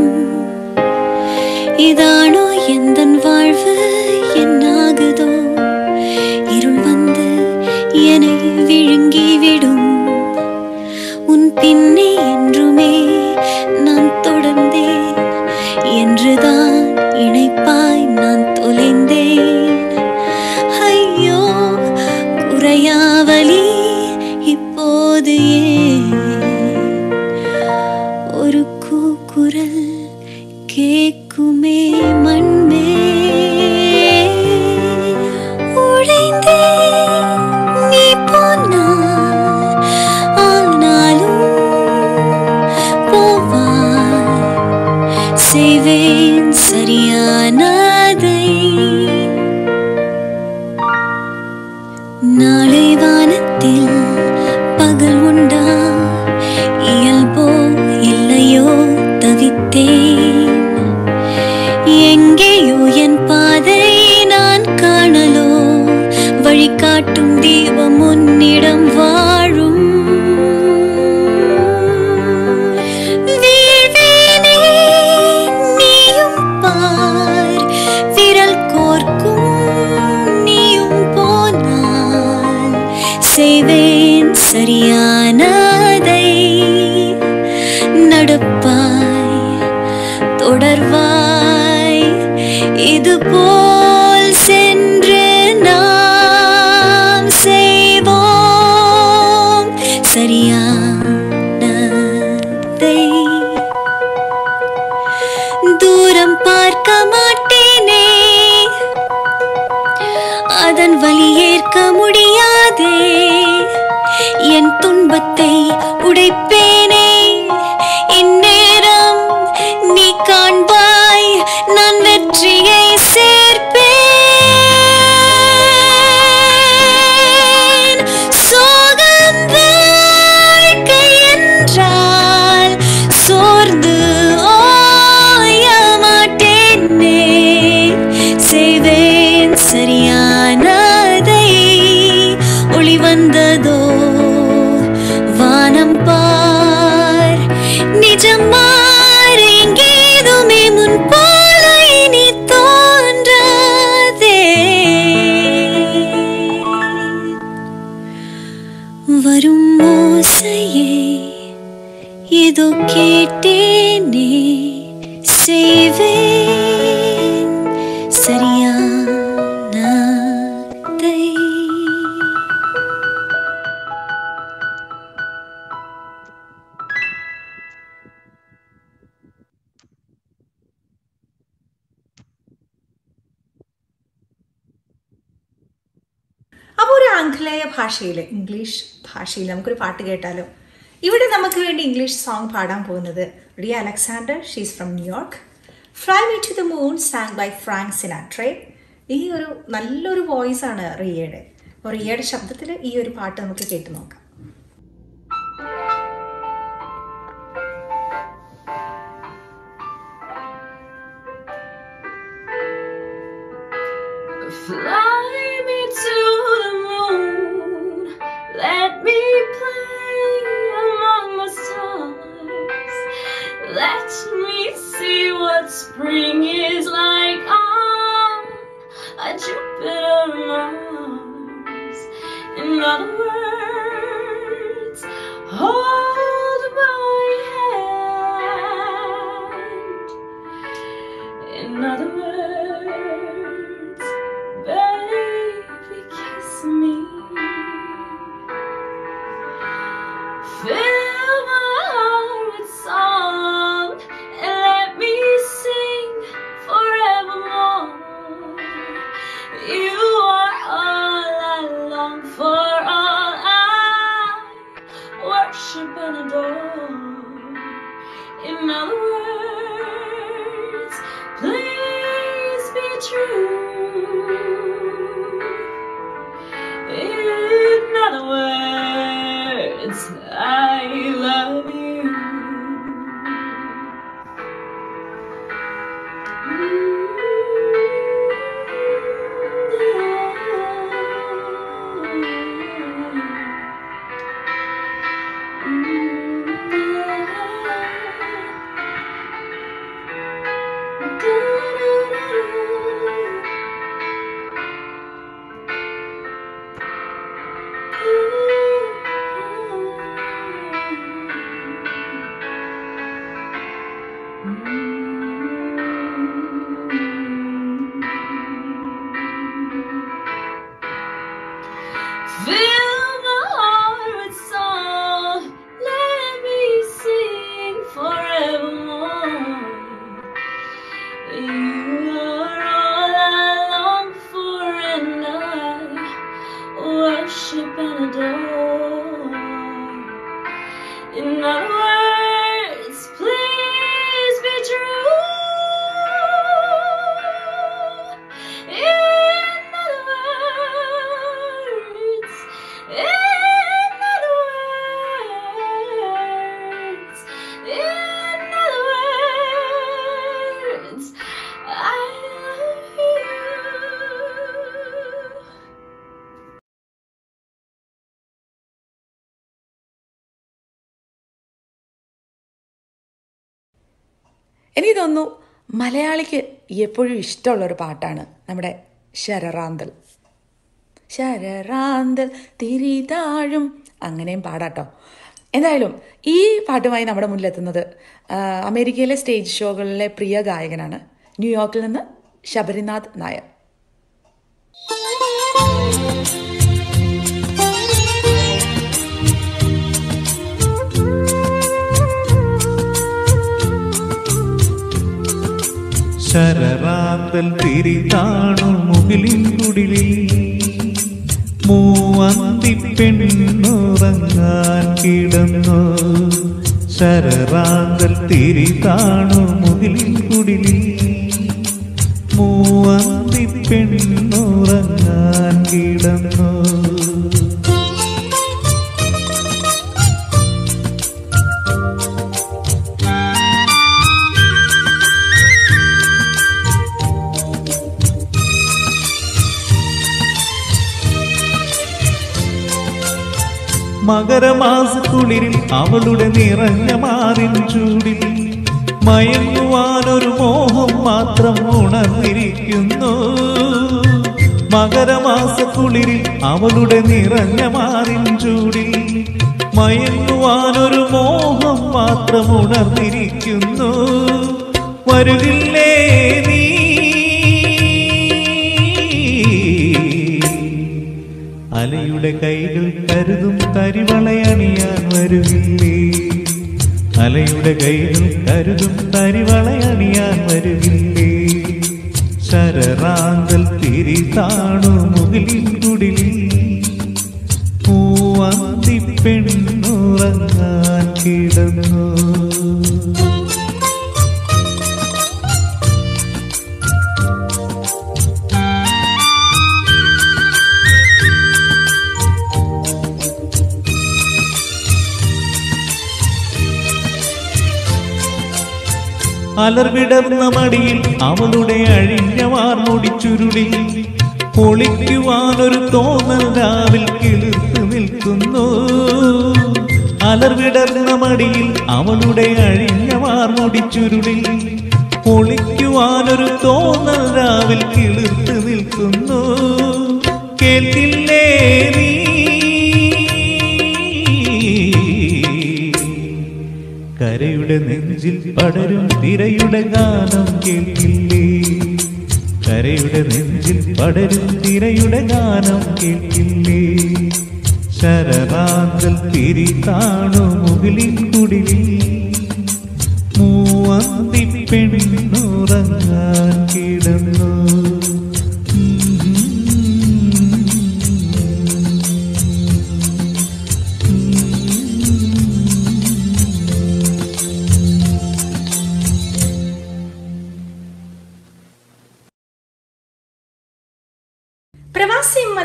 இதானோ எந்தன் வாழ்வு என்னாகுதோ இருள் வந்து என்னை விழுங்கிவிடும் உன் பின்னே என்றுமே நான் தொடர்ந்தேன் என்றுதான் இணைப்பாய் நான் தொலைந்தேன் ஐயோ குறையாவலி இப்போது ஏன் ஒரு கூக்குரல் கேக்குமே மண்மே உடைந்தேன் நீ போனால் ஆனாலும் போவாய் செய்வேன் சரியானதை நாளை வானத்தில் பகல் உண்டா இயல்போ இல்லையோ தவித்தேன் எங்கேயோ என் பாதை நான் காணலோ வழிகாட்டும் தீபம் உன்னிடம் வாழும் வீழ்வேனே, நீயும் பார் விரல் கோர்க்கும் நீயும் போனால் செய்வேன் சரியானதை நடப்பாய் தொடர்வாய் இது போல் சென்று நாம் செய்வோம் சரியானதை தூரம் பார்க்க மாட்டேனே அதன் வலி ஏற்க முடியாதே என் துன்பத்தை உடைப்பேனே இந்நேரம் நீ காண்பாய் நான் வெற்றியை சேர்ப்பேன் சோகம் வாழ்க்கை என்றால் சோர்ந்து ஓய மாட்டேனே செய்வேன் சரியானதை ஒளி வந்ததோ வானம் பார் நிஜம் மாற எங்கேதுமே முன் போல இனி தோன்றாதே வரும் ஓசையே ஏதோ கேட்டேனே செய்வேன் சரியானதை അപ്പോൾ ഒരു ആംഗലേയ ഭാഷയിൽ ഇംഗ്ലീഷ് ഭാഷയിൽ നമുക്കൊരു പാട്ട് കേട്ടാലോ ഇവിടെ നമുക്ക് വേണ്ടി ഇംഗ്ലീഷ് സോങ് പാടാൻ പോകുന്നത് Riya Alexander she's from New York fly me to the moon sang by Frank Sinatra ഈ ഒരു നല്ലൊരു വോയിസ് ആണ് റിയയുടെ അപ്പോൾ റിയയുടെ ശബ്ദത്തിൽ ഈ ഒരു പാട്ട് നമുക്ക് കേട്ട് നോക്കാം Fly me to the moon, let me play among the stars. Let me see what spring is like on a Jupiter Mars. In other words, hold my hand. In other words, baby, kiss me. Fill my worship and adore. In other words, please be true. In other words, I love you. Fill my heart with song, let me sing forevermore. You are all I long for, and I worship and adore. In other words, please be true. In other words, in other words, in other words, I love you. എനിക്ക് തോന്നുന്നു മലയാളിക്ക് എപ്പോഴും ഇഷ്ടമുള്ള ഒരു പാട്ടാണ് നമ്മുടെ ശരറാന്തൽ ശരറാന്തൽ തിരിതാഴും അങ്ങനെയും പാടാട്ടോ എന്തായാലും ഈ പാട്ടുമായി നമ്മുടെ മുന്നിലെത്തുന്നത് ആ, അമേരിക്കയിലെ സ്റ്റേജ് ഷോകളിലെ പ്രിയ ഗായകനാണ് ന്യൂയോർക്കിൽ നിന്ന് ശബരിനാഥ് നായർ ശരറാന്തൽ തിരിതാണു മുകിലിൻ കുടിലിൽ മൂവന്തി പെണ്ണുറങ്ങാൻ കിടന്നു ശരറാന്തൽ തിരിതാണു മുകിലിൻ കുടിലിൽ മൂവന്തി പെണ്ണുറങ്ങാൻ കിടന്നു മകരമാസക്കുളിരിൽ അവളുടെ നിറഞ്ഞ മാറിൻ ചൂടിൽ മയങ്ങുവാനൊരു മോഹം മാത്രം ഉണർന്നിരിക്കുന്നു മകരമാസക്കുളിരിൽ അവളുടെ നിറഞ്ഞ മാറിൻ ചൂടിൽ മയങ്ങുവാനൊരു മോഹം മാത്രം ഉണർന്നിരിക്കുന്നു വരുകില്ലേ നീ അലയുടെ കൈകൾ കരുതും തരിവളയണിയാൻ വരുകില്ലേ അലയുടെ കൈകൾ കരുതും തരിവളയണിയാൻ വരുകില്ലേ ശരറാന്തൽ തിരിതാണു മുകിലിൻ കുടിലിൽ പൂവന്തി പെണ്ണുറങ്ങാൻ കിടന്നു അലർവിടർന്ന മടിയിൽ അവളുടെ അഴിഞ്ഞ വാർമുടി ചുരുടി പൊളിക്കുവാനൊരു തോന്നൽ രാവിൽ കിളിർത്തു നിൽക്കുന്നു അലർവിടർന്ന മടിയിൽ അവളുടെ അഴിഞ്ഞ വാർമുടി ചുരുടി പൊളിക്കുവാനൊരു തോന്നൽ രാവിൽ കിളിർത്തു നിൽക്കുന്നു കേൾക്കില്ലേ നീ കരയുടെ നെഞ്ചിൽ പടരും തിരയുടെ ഗാനം കേൾക്കില്ലേ കരയുടെ നെഞ്ചിൽ പടരും തിരയുടെ ഗാനം കേൾക്കില്ലേ ശരറാന്തൽ തിരിതാണു മുകിലിൻ കുടിലിൽ മൂവന്തി പെണ്ണുറങ്ങാൻ കിടന്നു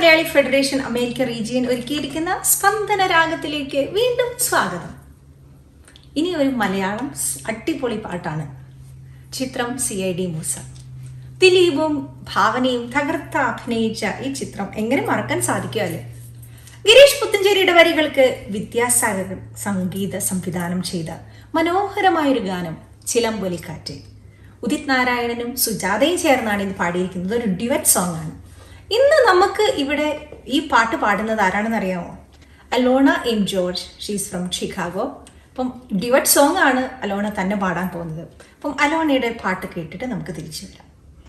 മലയാളി ഫെഡറേഷൻ അമേരിക്ക റീജിയൻ ഒരുക്കിയിരിക്കുന്ന സ്പന്ദന രാഗത്തിലേക്ക് വീണ്ടും സ്വാഗതം ഇനി ഒരു മലയാളം സ് അടിപൊളി പാട്ടാണ് ചിത്രം സി ഐ ഡി മൂസ ദിലീപും ഭാവനയും തകർത്ത അഭിനയിച്ച ഈ ചിത്രം എങ്ങനെ മറക്കാൻ സാധിക്കുമല്ലേ ഗിരീഷ് പുത്തഞ്ചേരിയുടെ വരികൾക്ക് വിദ്യാസാഗർ സംഗീത സംവിധാനം ചെയ്ത മനോഹരമായൊരു ഗാനം ചിലമ്പൊലിക്കാറ്റ് ഉദിത് നാരായണനും സുജാതയും ചേർന്നാണ് ഇത് പാടിയിരിക്കുന്നത് ഒരു ഡ്യുവറ്റ് സോങ് ആണ് ഇന്ന് നമുക്ക് ഇവിടെ ഈ പാട്ട് പാടുന്നത് ആരാണെന്ന് അറിയാമോ Alona M George she's from Chicago അപ്പം ഡ്യുവറ്റ് സോങ് ആണ് അലോണ തന്നെ പാടാൻ പോകുന്നത് അപ്പം അലോണയുടെ പാട്ട് കേട്ടിട്ട് നമുക്ക് തിരിച്ചു വരാം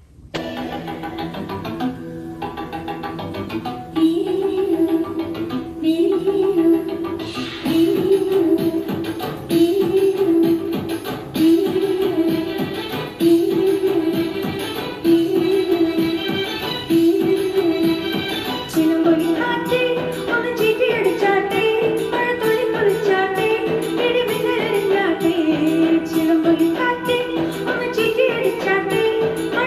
ചിലമ്പൊലിക്കാറ്റേ, ഒന്ന് ചീട്ടിയടിച്ചാട്ടേ, മഴത്തുള്ളി കുളിച്ചാട്ടേ, ഇടിമിന്നലടിഞ്ഞാട്ടേ. ചിലമ്പൊലിക്കാറ്റേ, ഒന്ന് ചീട്ടിയടിച്ചാട്ടേ,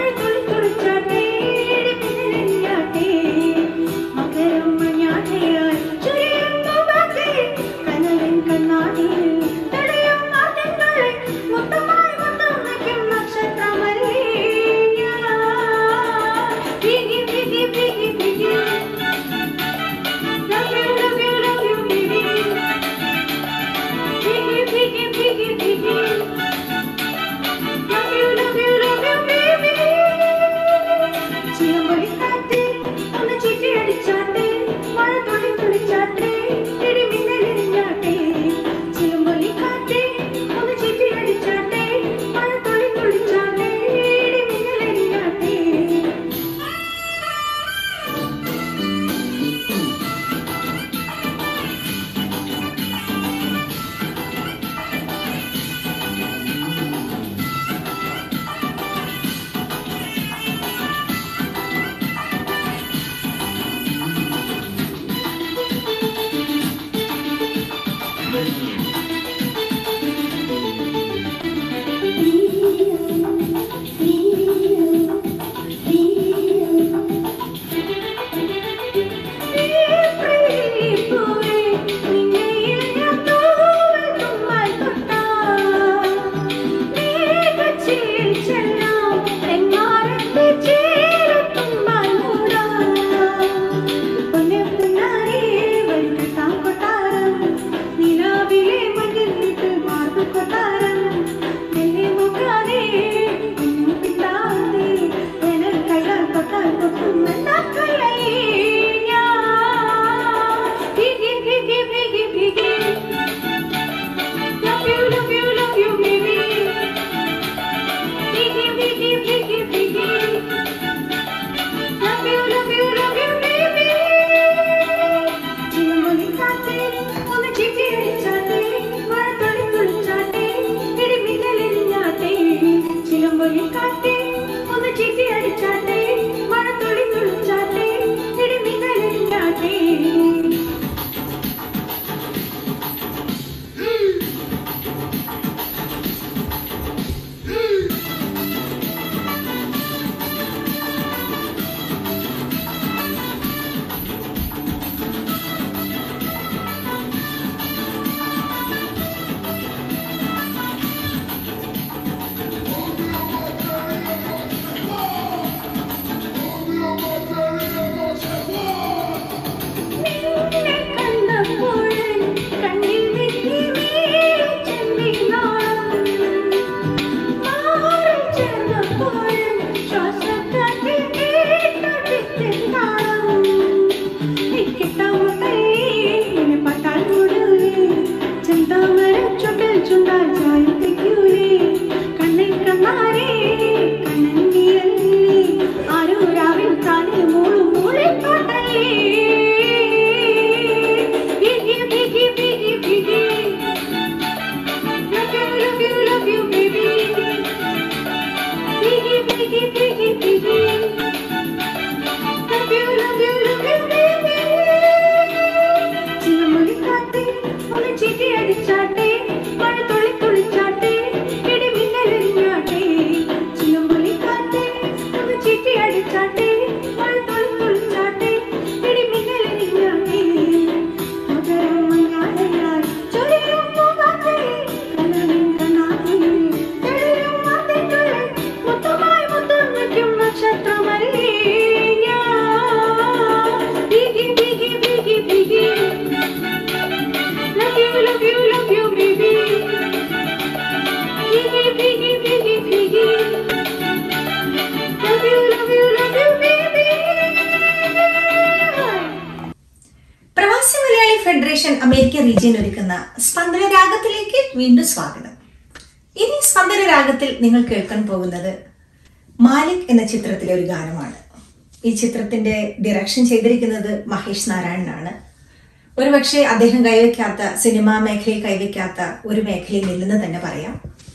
റീജിയൻ ഒരുക്കുന്ന സ്പന്ദന രാഗത്തിലേക്ക് വീണ്ടും സ്വാഗതം ഇനി സ്പന്ദന രാഗത്തിൽ നിങ്ങൾ കേൾക്കാൻ പോകുന്നത് മാലിക് എന്ന ചിത്രത്തിലെ ഒരു ഗാനമാണ് ഈ ചിത്രത്തിന്റെ ഡയറക്ഷൻ ചെയ്തിരിക്കുന്നത് മഹേഷ് നാരായണനാണ് ഒരുപക്ഷെ അദ്ദേഹം കൈവയ്ക്കാത്ത സിനിമാ മേഖലയിൽ കൈവയ്ക്കാത്ത ഒരു മേഖലയിൽ ഇല്ലെന്ന് തന്നെ പറയാം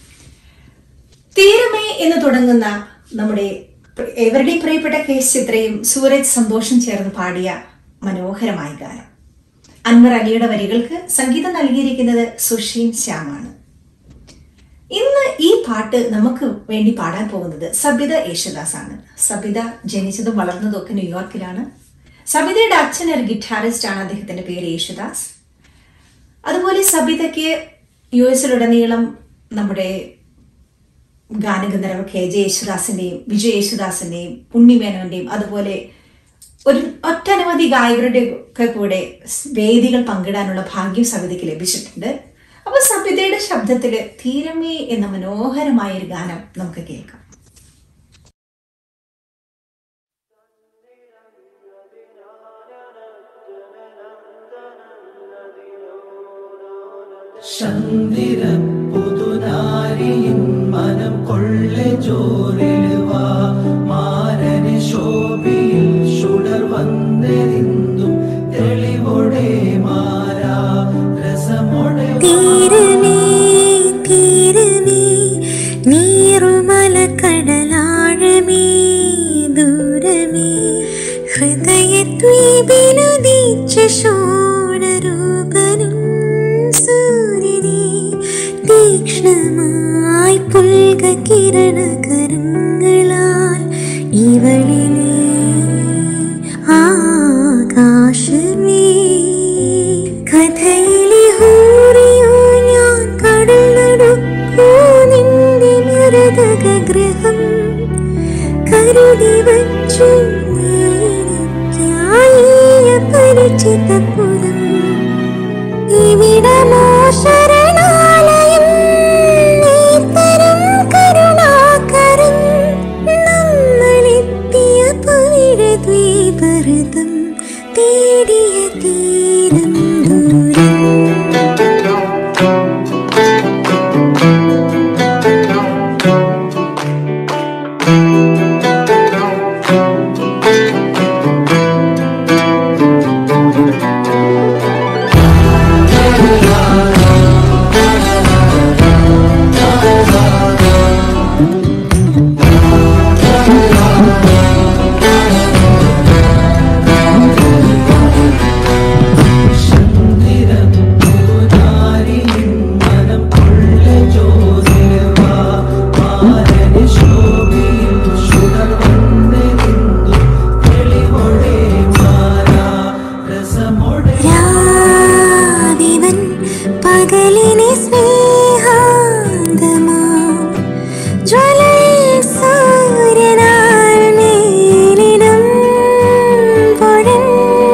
തീരമേ എന്ന് തുടങ്ങുന്ന നമ്മുടെ പ്ര- ഏവരുടെയും പ്രിയപ്പെട്ട കേസ് ചിത്രയും സൂരജ് സന്തോഷം ചേർന്ന് പാടിയ മനോഹരമായ ഗാനം അൻവർ അലിയുടെ വരികൾക്ക് സംഗീതം നൽകിയിരിക്കുന്നത് സുഷീൻ ശ്യാമാണ് ഇന്ന് ഈ പാട്ട് നമുക്ക് വേണ്ടി പാടാൻ പോകുന്നത് സബിത യേശുദാസ് ആണ് സബിത ജനിച്ചതും വളർന്നതും ഒക്കെ ന്യൂയോർക്കിലാണ് സബിതയുടെ അച്ഛൻ ഒരു ഗിറ്റാറിസ്റ്റ് ആണ് അദ്ദേഹത്തിന്റെ പേര് യേശുദാസ് അതുപോലെ സബിതയ്ക്ക് യു എസിലുടനീളം നമ്മുടെ ഗാനഗന്ധർവ കെ ജെ യേശുദാസിന്റെയും വിജയ് യേശുദാസിന്റെയും ഉണ്ണിമേനോന്റെയും അതുപോലെ ഒരു ഒട്ടനവധി ഗായകരുടെ ഒക്കെ കൂടെ സ് വേദികൾ പങ്കിടാനുള്ള ഭാഗ്യം സബിതയ്ക്ക് ലഭിച്ചിട്ടുണ്ട് അപ്പൊ സബിതയുടെ ശബ്ദത്തില് തീരമേ എന്ന മനോഹരമായ ഒരു ഗാനം നമുക്ക് കേൾക്കാം ചന്ദ്രൻ പുതുനാരിയിൻ മനം കൊള്ളെ ജോറിലുവാ മാരന് ശോഭിയിൽ ചുടർ വന്നെരിന്തും തെളിവൊടെ മാറാ രസമൊടെ തീരമേ തീരമേ നീറുമല കടലാഴമേ ദൂരമേ ഹൃദയദ്വീപിനുദീച്ച ഷോണരൂപനും സൂര്യനെ തീക്ഷ്ണമായി പുൽക കിരണകരങ്ങളാൽ ഇവളിലെ ആകാശമേ കഥയിലെ ഹൂറിയോ ഞാൻ കടൽ നടുക്കൂ നിന്റെ മൃതക ഗ്രഹം കരുതി വച്ചു നീയായ പരിചിതപുരം ഇവിടമോ ശരണാലയം നീത്തരം കരുണാകരം നമ്മളെത്തിയ പവിഴ ദ്വീപരതം തേടിയ തീരം ദൂരം രാവിവൻ പകലിനെ സ്നേഹാന്തമാ ജ്വലൽ സൂര്യനാൽ മേലിടും പൊഴൻ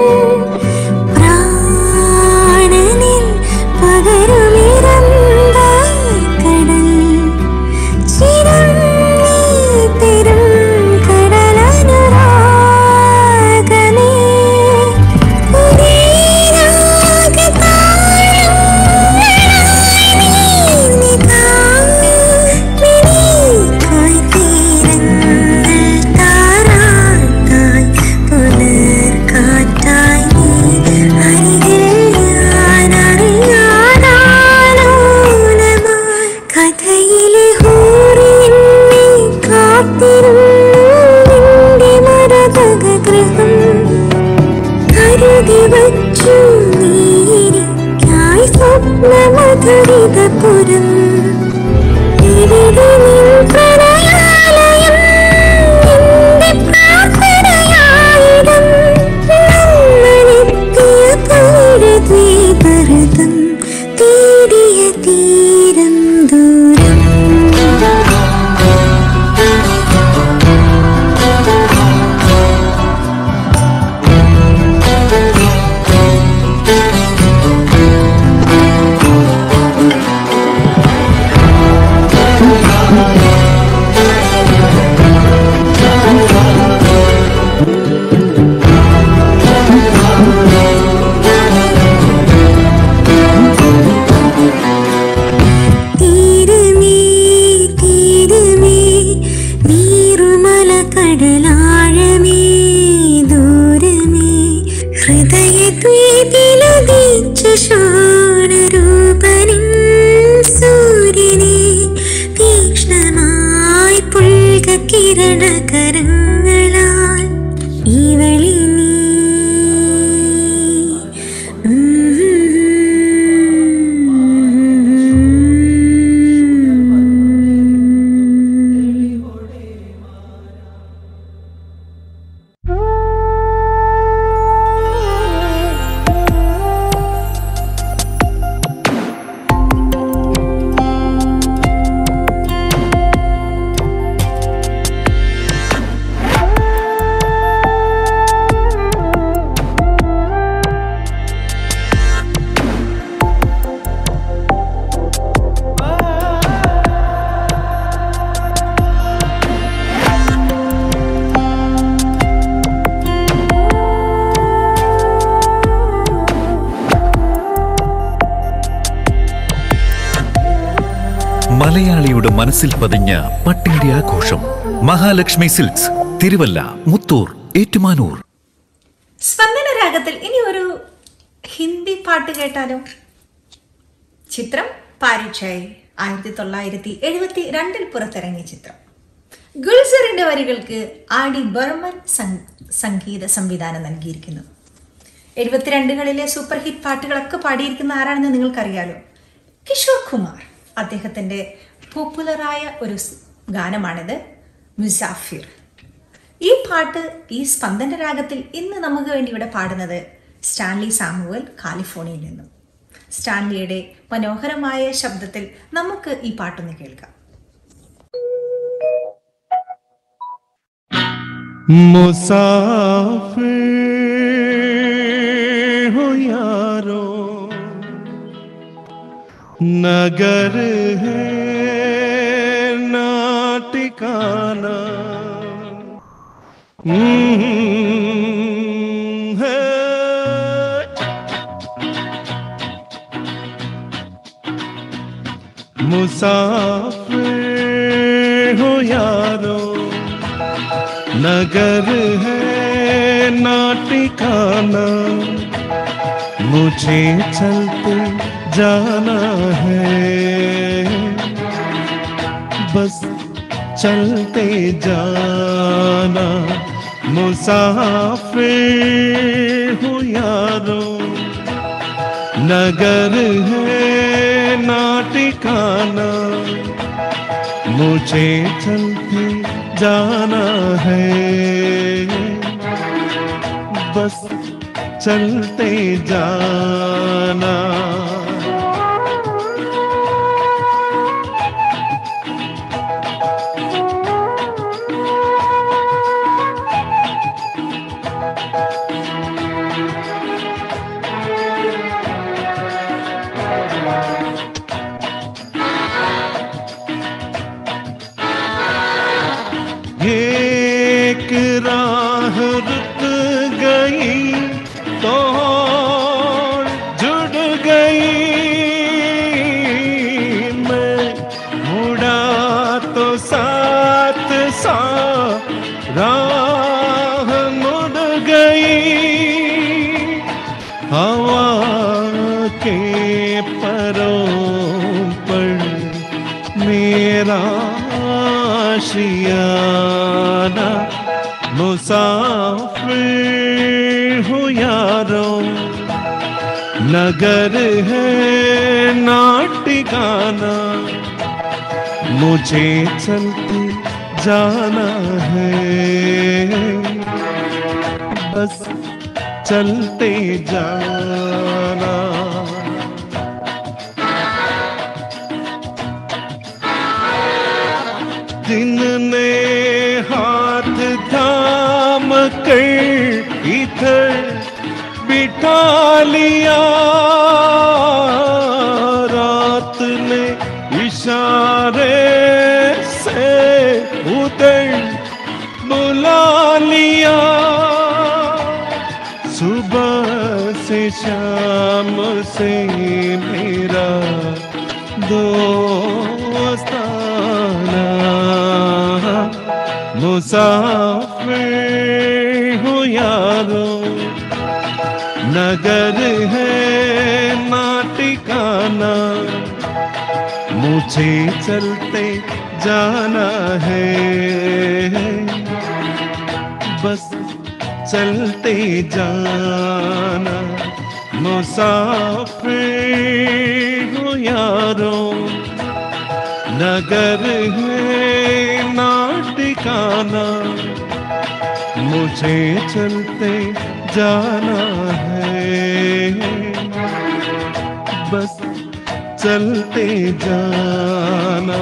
പ്രാണനിൽ പകരുമിരന്ത കടൽ ചിരം നീ തരും കടലനുരാഗമേ കഥയിലെ ഹൂറിയെന്നെ കാത്തിരുന്നു നിന്റെ മരതക ഗ്രഹം കരുതി വച്ചു നീരിക്കായി സ്വപ്നമധുരിതപുരം ഇവിടെ നിൻ പ്രണയാലയം എന്റെ പ്രാർത്ഥനയായിരം നമ്മളെത്തിയ പൗരദ്വീപരതം തേടിയ തീരം ദൂരം ും കരങ്ങളാൽ ഇവളി നീ മലയാളിയുടെ മനസ്സിൽ പതിഞ്ഞ പട്ടിന്റെ ആഘോഷം മഹാലക്ഷ്മി സിൽക്സ് തിരുവല്ല മുത്തൂർ ഏറ്റുമാനൂർ സ്പന്ദന രാഗത്തിൽ ഇനി ഒരു ഹിന്ദി പാട്ട് കേട്ടാലോ ചിത്രം പാരിച്ചായി ആയിരത്തി തൊള്ളായിരത്തി എഴുപത്തി രണ്ടിൽ പുറത്തിറങ്ങിയ ചിത്രം ഗുൽസറിന്റെ വരികൾക്ക് ആർ ഡി ബർമൻ സം- സംഗീത സംവിധാനം നൽകിയിരിക്കുന്നു എഴുപത്തിരണ്ടുകളിലെ സൂപ്പർ ഹിറ്റ് പാട്ടുകളൊക്കെ പാടിയിരിക്കുന്ന ആരാണെന്ന് നിങ്ങൾക്കറിയാലോ കിഷോർ കുമാർ അദ്ദേഹത്തിൻ്റെ പോപ്പുലറായ ഒരു സ് ഗാനമാണിത് മുസാഫിർ ഈ പാട്ട് ഈ സ്പന്ദന രാഗത്തിൽ ഇന്ന് നമുക്ക് വേണ്ടി ഇവിടെ പാടുന്നത് സ്റ്റാൻലി സാമുവൽ കാലിഫോർണിയയിൽ നിന്നും സ്റ്റാൻലിയുടെ മനോഹരമായ ശബ്ദത്തിൽ നമുക്ക് ഈ പാട്ടൊന്ന് കേൾക്കാം मुसाफिर हो यारो नगर है ना ठिकाना हम्म, है मुसाफिर हो यारो नगर है ना ठिकाना मुझे चलते जाना है बस चलते जाना मुसाफिर हूँ यारो नगर है ना ठिकाना मुझे चलते जाना है बस चलते जाना एक राह रुक गई तो जुड़ गई मैं मुड़ा तो साथ सा राह मुड़ गई हवा के परों पर मेरा आशियाना मुसाफिर हूँ यारो नगर है ना ठिकाना मुझे चलते जाना है बस चलते जाना दिन ने हाथ थाम कर इधर बिठा लिया रात ने इशारे से उधर बुला लिया सुबह से शाम से मेरा दोस्ताना मुसाफिर हूँ यारो नगर है ना ठिकाना मुझे चलते जाना है बस चलते जाना मुसाफिर हो यारो नगर है ना ठिकाना मुझे चलते जाना है बस चलते जाना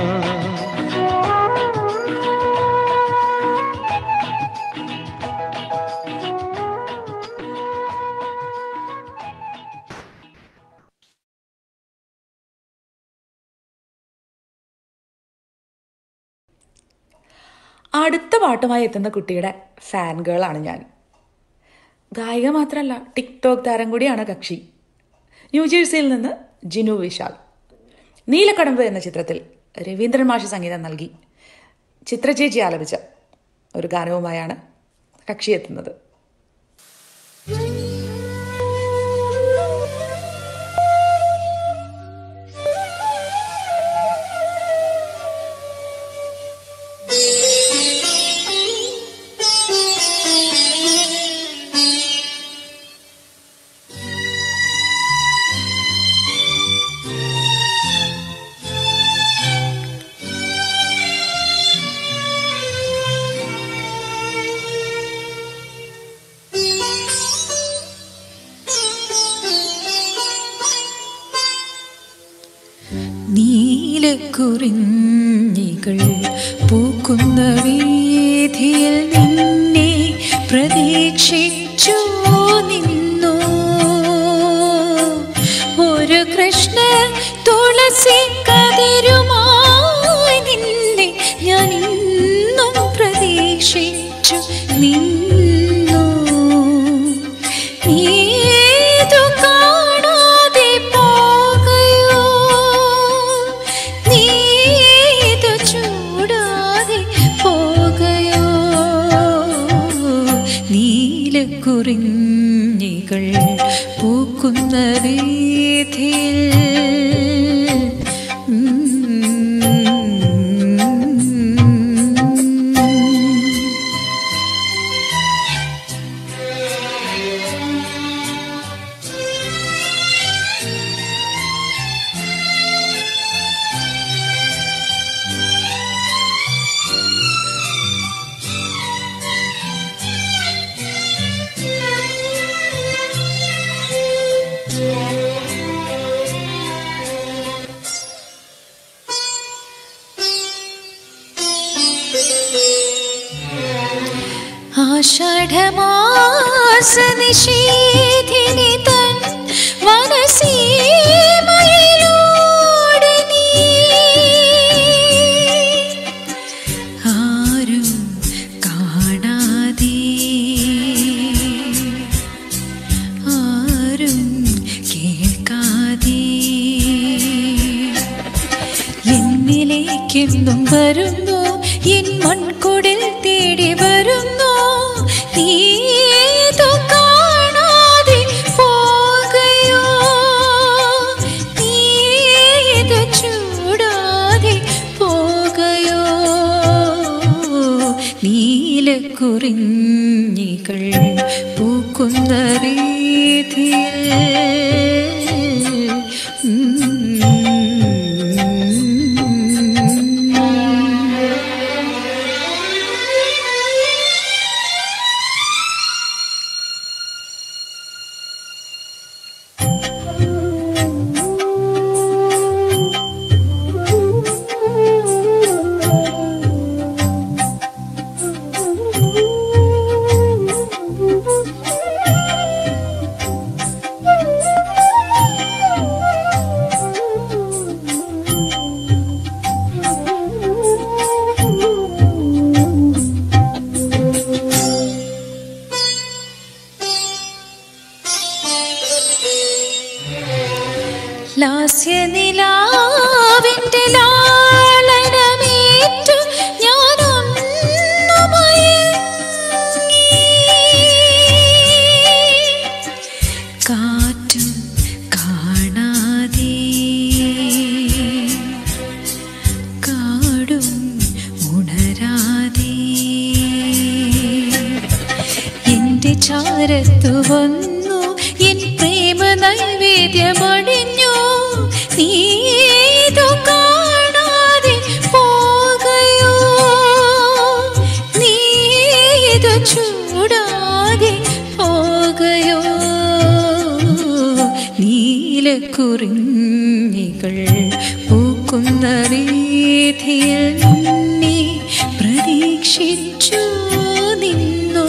അടുത്ത പാട്ടുമായി എത്തുന്ന കുട്ടിയുടെ ഫാൻ ഗേളാണ് ഞാൻ ഗായിക മാത്രമല്ല ടിക്ടോക്ക് താരം കൂടിയാണ് കക്ഷി ന്യൂജേഴ്സിയിൽ നിന്ന് ജിനു വിശാൽ നീലക്കടമ്പ് എന്ന ചിത്രത്തിൽ രവീന്ദ്രൻ മാഷി സംഗീതം നൽകി ചിത്രചേച്ചി ആലപിച്ച ഒരു ഗാനവുമായാണ് കക്ഷി എത്തുന്നത് നീലക്കുറിഞ്ഞികൾ പൂക്കുന്ന വീതിയിൽ നിന്നെ പ്രതീക്ഷിച്ചു നിന്നു ഒരു കൃഷ്ണ തുളസി കതിരുമായി നിന്നെ ഞാൻ ഇന്നും പ്രതീക്ഷിച്ചു നിന്നു നീതു കാണാതെ പോകയോ നീതു ചൂടാതെ പോകയോ നീലക്കുറിഞ്ഞികൾ പൂക്കുന്ന രീതിയിൽ ആഷാഢമാസ നിഷേധിനി തൻ വനസീമയിലൂടെ നീ ആരും കാണാതെ ആരും കേൾക്കാതെ എന്നിലേക്കെന്നും വരുന്നു എൻ മൺകുടിൽ തേടി വരുന്നു നീതു കാണാതെ പോകയോ നീതു ചൂടാതെ പോകയോ നീലക്കുറിഞ്ഞികൾ പൂക്കുന്ന രീതിയിൽ ചാരത്തു വന്നു എൻ പ്രേമ നൈവേദ്യമണിഞ്ഞു നീതു കാണാതെ പോകയോ നീതു ചൂടാതെ പോകയോ നീലക്കുറിഞ്ഞികൾ പൂക്കുന്ന വീഥിയിൽ നിന്നെ പ്രതീക്ഷിച്ചു നിന്നു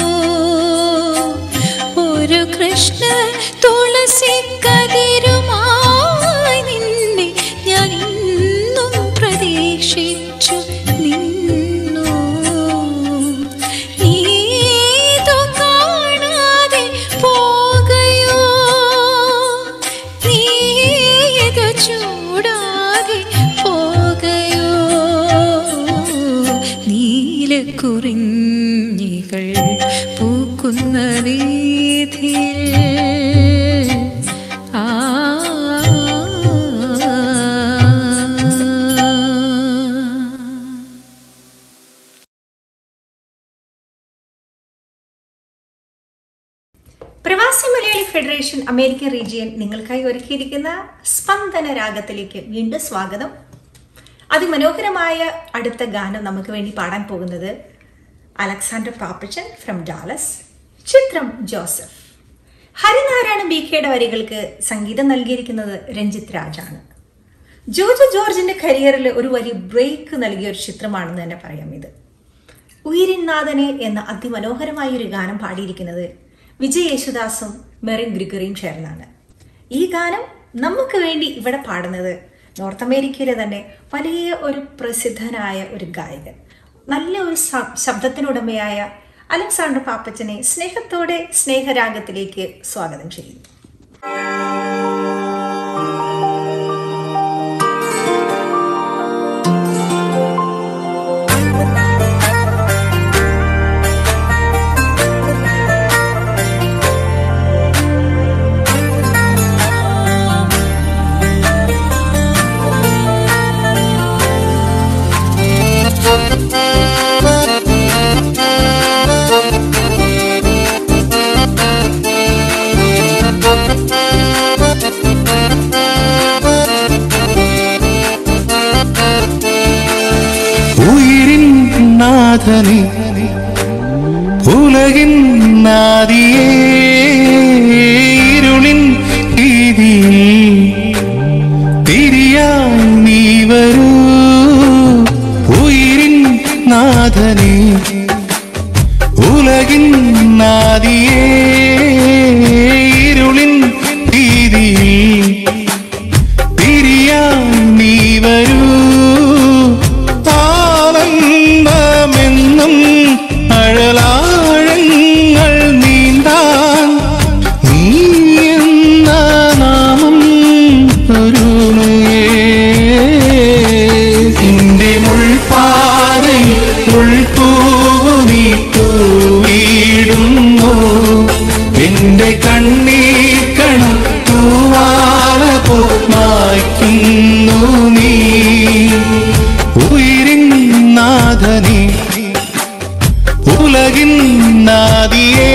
ഒരു കൃഷ്ണ തുളസി കതിരുമായി നിന്നെ ഞാൻ ഇന്നും പ്രതീക്ഷിച്ചു നിന്നു നീതു കാണാതെ പോകയോ നീതു ചൂടാതെ പോകയോ നീലക്കുറിഞ്ഞികൾ പൂക്കുന്ന വീഥിയിൽ ആ പ്രവാസി മലയാളി ഫെഡറേഷൻ അമേരിക്കൻ റീജിയൻ നിങ്ങൾക്കായി ഒരുക്കിയിരിക്കുന്ന സ്പന്ദന രാഗത്തിലേക്ക് വീണ്ടും സ്വാഗതം അതിമനോഹരമായ അടുത്ത ഗാനം നമുക്ക് വേണ്ടി പാടാൻ പോകുന്നത് അലക്സാണ്ടർ പാപ്പച്ചൻ ഫ്രം ഡാലസ് ചിത്രം ജോസഫ് ഹരിനാരായണ ബി കെയുടെ വരികൾക്ക് സംഗീതം നൽകിയിരിക്കുന്നത് രഞ്ജിത്ത് രാജാണ് ജോജോ ജോർജിന്റെ കരിയറിൽ ഒരു വലിയ ബ്രേക്ക് നൽകിയ ഒരു ചിത്രമാണെന്ന് തന്നെ പറയാം ഇത് ഉയിരിനാഥനെ എന്ന അതിമനോഹരമായ ഒരു ഗാനം പാടിയിരിക്കുന്നത് വിജയ് യേശുദാസും മെറിൻ ഗ്രിഗറിയും ചേർന്നാണ് ഈ ഗാനം നമുക്ക് വേണ്ടി ഇവിടെ പാടുന്നത് നോർത്ത് അമേരിക്കയിലെ തന്നെ വലിയ ഒരു പ്രസിദ്ധനായ ഒരു ഗായകൻ നല്ല ഒരു ശ- ശബ്ദത്തിനുടമയായ അലക്സാണ്ടർ പാപ്പച്ചനെ സ്നേഹത്തോടെ സ്നേഹരാഗത്തിലേക്ക് സ്വാഗതം ചെയ്യുന്നു உயிரின் நாதனே உலகின் நாதியே இருளின் வீதியில் திரியாய் நீ வரൂ உயிரின் நாதனே உலகின் நாதியே இருளின் வீதியில் തിരിയാൻ നീ വരൂ ആനന്ദമെന്നും അഴലാഴങ്ങൾ നീന്താൻ നീ എന്ന നാമം കരുണയേ നിന്റെ മുൾപ്പാതയിൽ ഉൾപ്പൂവു നീ തൂവിടുന്നു എന്റെ കണ്ണീർ കണം തൂവാല മായ്ക്കുന്നു നീ ഉയരിൻ നാഥനേ ഉലകിൻ നാദിയേ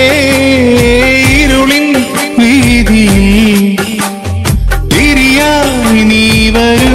ഇരുളിൻ വീതിയിൽ തിരിയായി നീ വരൂ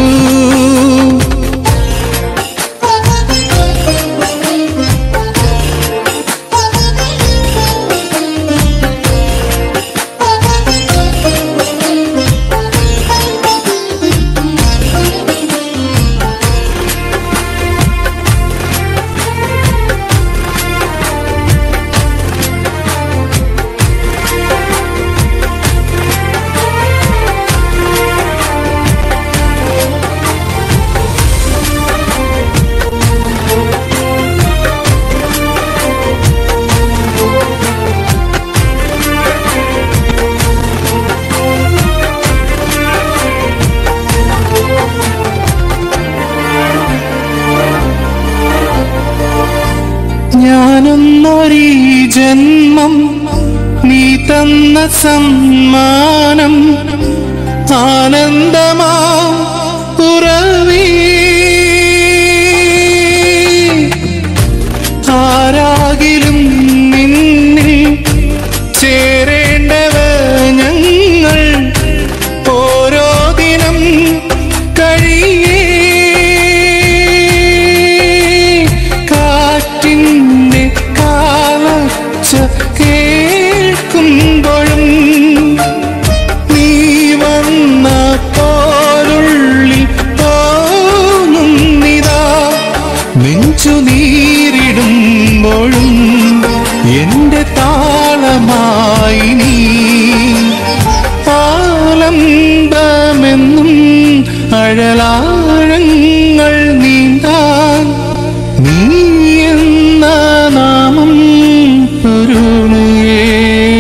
ഞാനൊന്നൊരീ ജന്മം നീ തന്ന സമ്മാനം ആനന്ദമാ ഉറവി ആരാകിലും നിന്നിൽ കടലാഴങ്ങൾ നീന്താൻ നീ എന്ന നാമം പൊരുളേ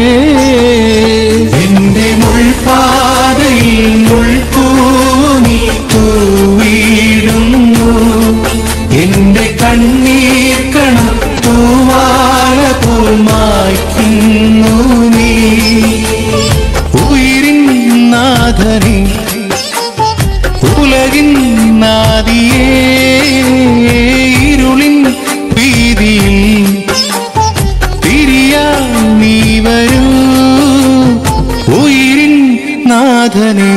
എന്റെ മുൾപാതയിൽ മുൾപൂനി തൂവിടുന്നു എന്റെ കണ്ണീർ കണം തൂവാല പോൽ മായ്ക്കുന്നു നീ ഉയിരിൻ നാഥനെ ഉലകിൻ നാദിയേ ഇരുളിൻ വീതിയിൽ തിരിയാ നീ വരൂ ഉയിരിൻ നാഥനെ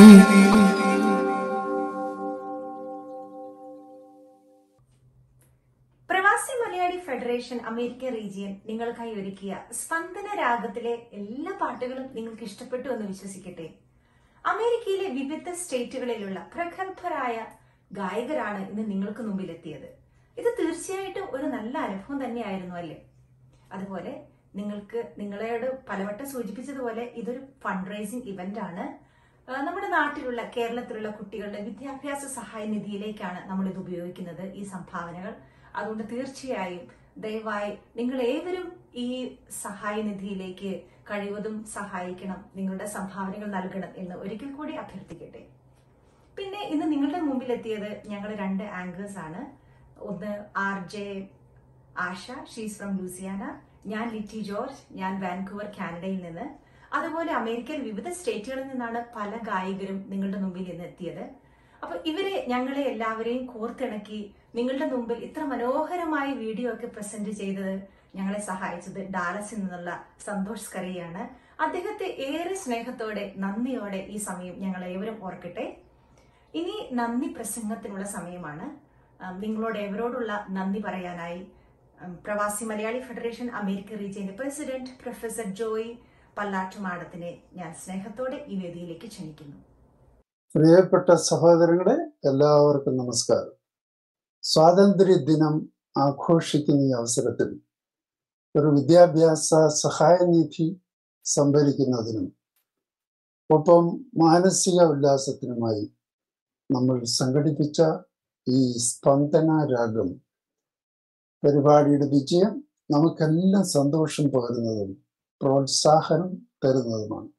പ്രവാസി മലയാളി ഫെഡറേഷൻ അമേരിക്കൻ റീജിയൻ നിങ്ങൾക്കായി ഒരുക്കിയ സ്പന്ദന രാഗത്തിലെ എല്ലാ പാട്ടുകളും നിങ്ങൾക്ക് ഇഷ്ടപ്പെട്ടു എന്ന് വിശ്വസിക്കട്ടെ അമേരിക്കയിലെ വിവിധ സ്റ്റേറ്റുകളിലുള്ള പ്രഗത്ഭരായ ഗായകരാണ് ഇന്ന് നിങ്ങൾക്ക് മുമ്പിലെത്തിയത് ഇത് തീർച്ചയായിട്ടും ഒരു നല്ല അനുഭവം തന്നെയായിരുന്നു അല്ലേ അതുപോലെ നിങ്ങൾക്ക് നിങ്ങളോട് പലവട്ടം സൂചിപ്പിച്ചതുപോലെ ഇതൊരു ഫണ്ട് റൈസിംഗ് ഇവന്റ് ആണ് ആ, നമ്മുടെ നാട്ടിലുള്ള കേരളത്തിലുള്ള കുട്ടികളുടെ വിദ്യാഭ്യാസ സഹായ നിധിയിലേക്കാണ് നമ്മൾ ഇത് ഉപയോഗിക്കുന്നത് ഈ സംഭാവനകൾ അതുകൊണ്ട് തീർച്ചയായും ദയവായി നിങ്ങൾ ഏവരും ഈ സഹായ നിധിയിലേക്ക് കഴിവതും സഹായിക്കണം നിങ്ങളുടെ സംഭാവനകൾ നൽകണം എന്ന് ഒരിക്കൽ കൂടി അഭ്യർത്ഥിക്കട്ടെ പിന്നെ ഇന്ന് നിങ്ങളുടെ മുമ്പിൽ എത്തിയത് ഞങ്ങൾ രണ്ട് ആങ്കേഴ്സ് ആണ് ഒന്ന് R J Asha she's from Louisiana ഞാൻ ലിറ്റി ജോർജ് ഞാൻ വാൻകൂവർ കാനഡയിൽ നിന്ന് അതുപോലെ അമേരിക്കയിൽ വിവിധ സ്റ്റേറ്റുകളിൽ നിന്നാണ് പല ഗായകരും നിങ്ങളുടെ മുമ്പിൽ ഇന്ന് എത്തിയത് അപ്പൊ ഇവരെ ഞങ്ങളെ എല്ലാവരെയും കോർത്തിണക്കി നിങ്ങളുടെ മുമ്പിൽ ഇത്ര മനോഹരമായ വീഡിയോ ഒക്കെ പ്രസന്റ് ചെയ്തത് ഞങ്ങളെ സഹായിച്ചത് ഡാലസിൽ നിന്നുള്ള സന്തോഷ് സ്കറിയാണ് അദ്ദേഹത്തെ ഏറെ സ്നേഹത്തോടെ നന്ദിയോടെ ഈ സമയം ഞങ്ങൾ ഏവരും ഓർക്കട്ടെ ഇനി നന്ദി പ്രസംഗത്തിനുള്ള സമയമാണ് ഉം, നിങ്ങളോട് എവരോടുള്ള നന്ദി പറയാനായി ഉം, പ്രവാസി മലയാളി ഫെഡറേഷൻ അമേരിക്ക റീജിയന്റെ പ്രസിഡന്റ് പ്രൊഫസർ ജോയ് പല്ലാട്ടുമാടത്തിനെ ഞാൻ സ്നേഹത്തോടെ ഈ വേദിയിലേക്ക് ക്ഷണിക്കുന്നു പ്രിയപ്പെട്ട സഹോദരങ്ങളെ എല്ലാവർക്കും നമസ്കാരം സ്വാതന്ത്ര്യ ദിനം ആഘോഷിക്കുന്ന ഈ അവസരത്തിൽ ഒരു വിദ്യാഭ്യാസ സഹായനിധി സംഭരിക്കുന്നതിനും ഒപ്പം മാനസിക ഉല്ലാസത്തിനുമായി നമ്മൾ സംഘടിപ്പിച്ച ഈ സ്പന്ദന രാഗം പരിപാടിയുടെ വിജയം നമുക്കെല്ലാം സന്തോഷം പകരുന്നതും പ്രോത്സാഹനം തരുന്നതുമാണ്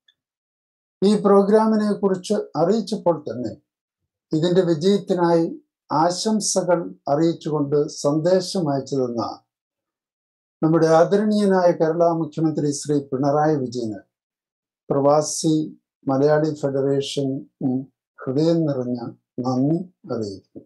ഈ പ്രോഗ്രാമിനെ കുറിച്ച് അറിയിച്ചപ്പോൾ തന്നെ ഇതിന്റെ വിജയത്തിനായി ആശംസകൾ അറിയിച്ചുകൊണ്ട് സന്ദേശം അയച്ചു തന്ന നമ്മുടെ ആദരണീയനായ കേരള മുഖ്യമന്ത്രി ശ്രീ പിണറായി വിജയന് പ്രവാസി മലയാളി ഫെഡറേഷൻ ഹൃദയം നിറഞ്ഞ നന്ദി അറിയിക്കുന്നു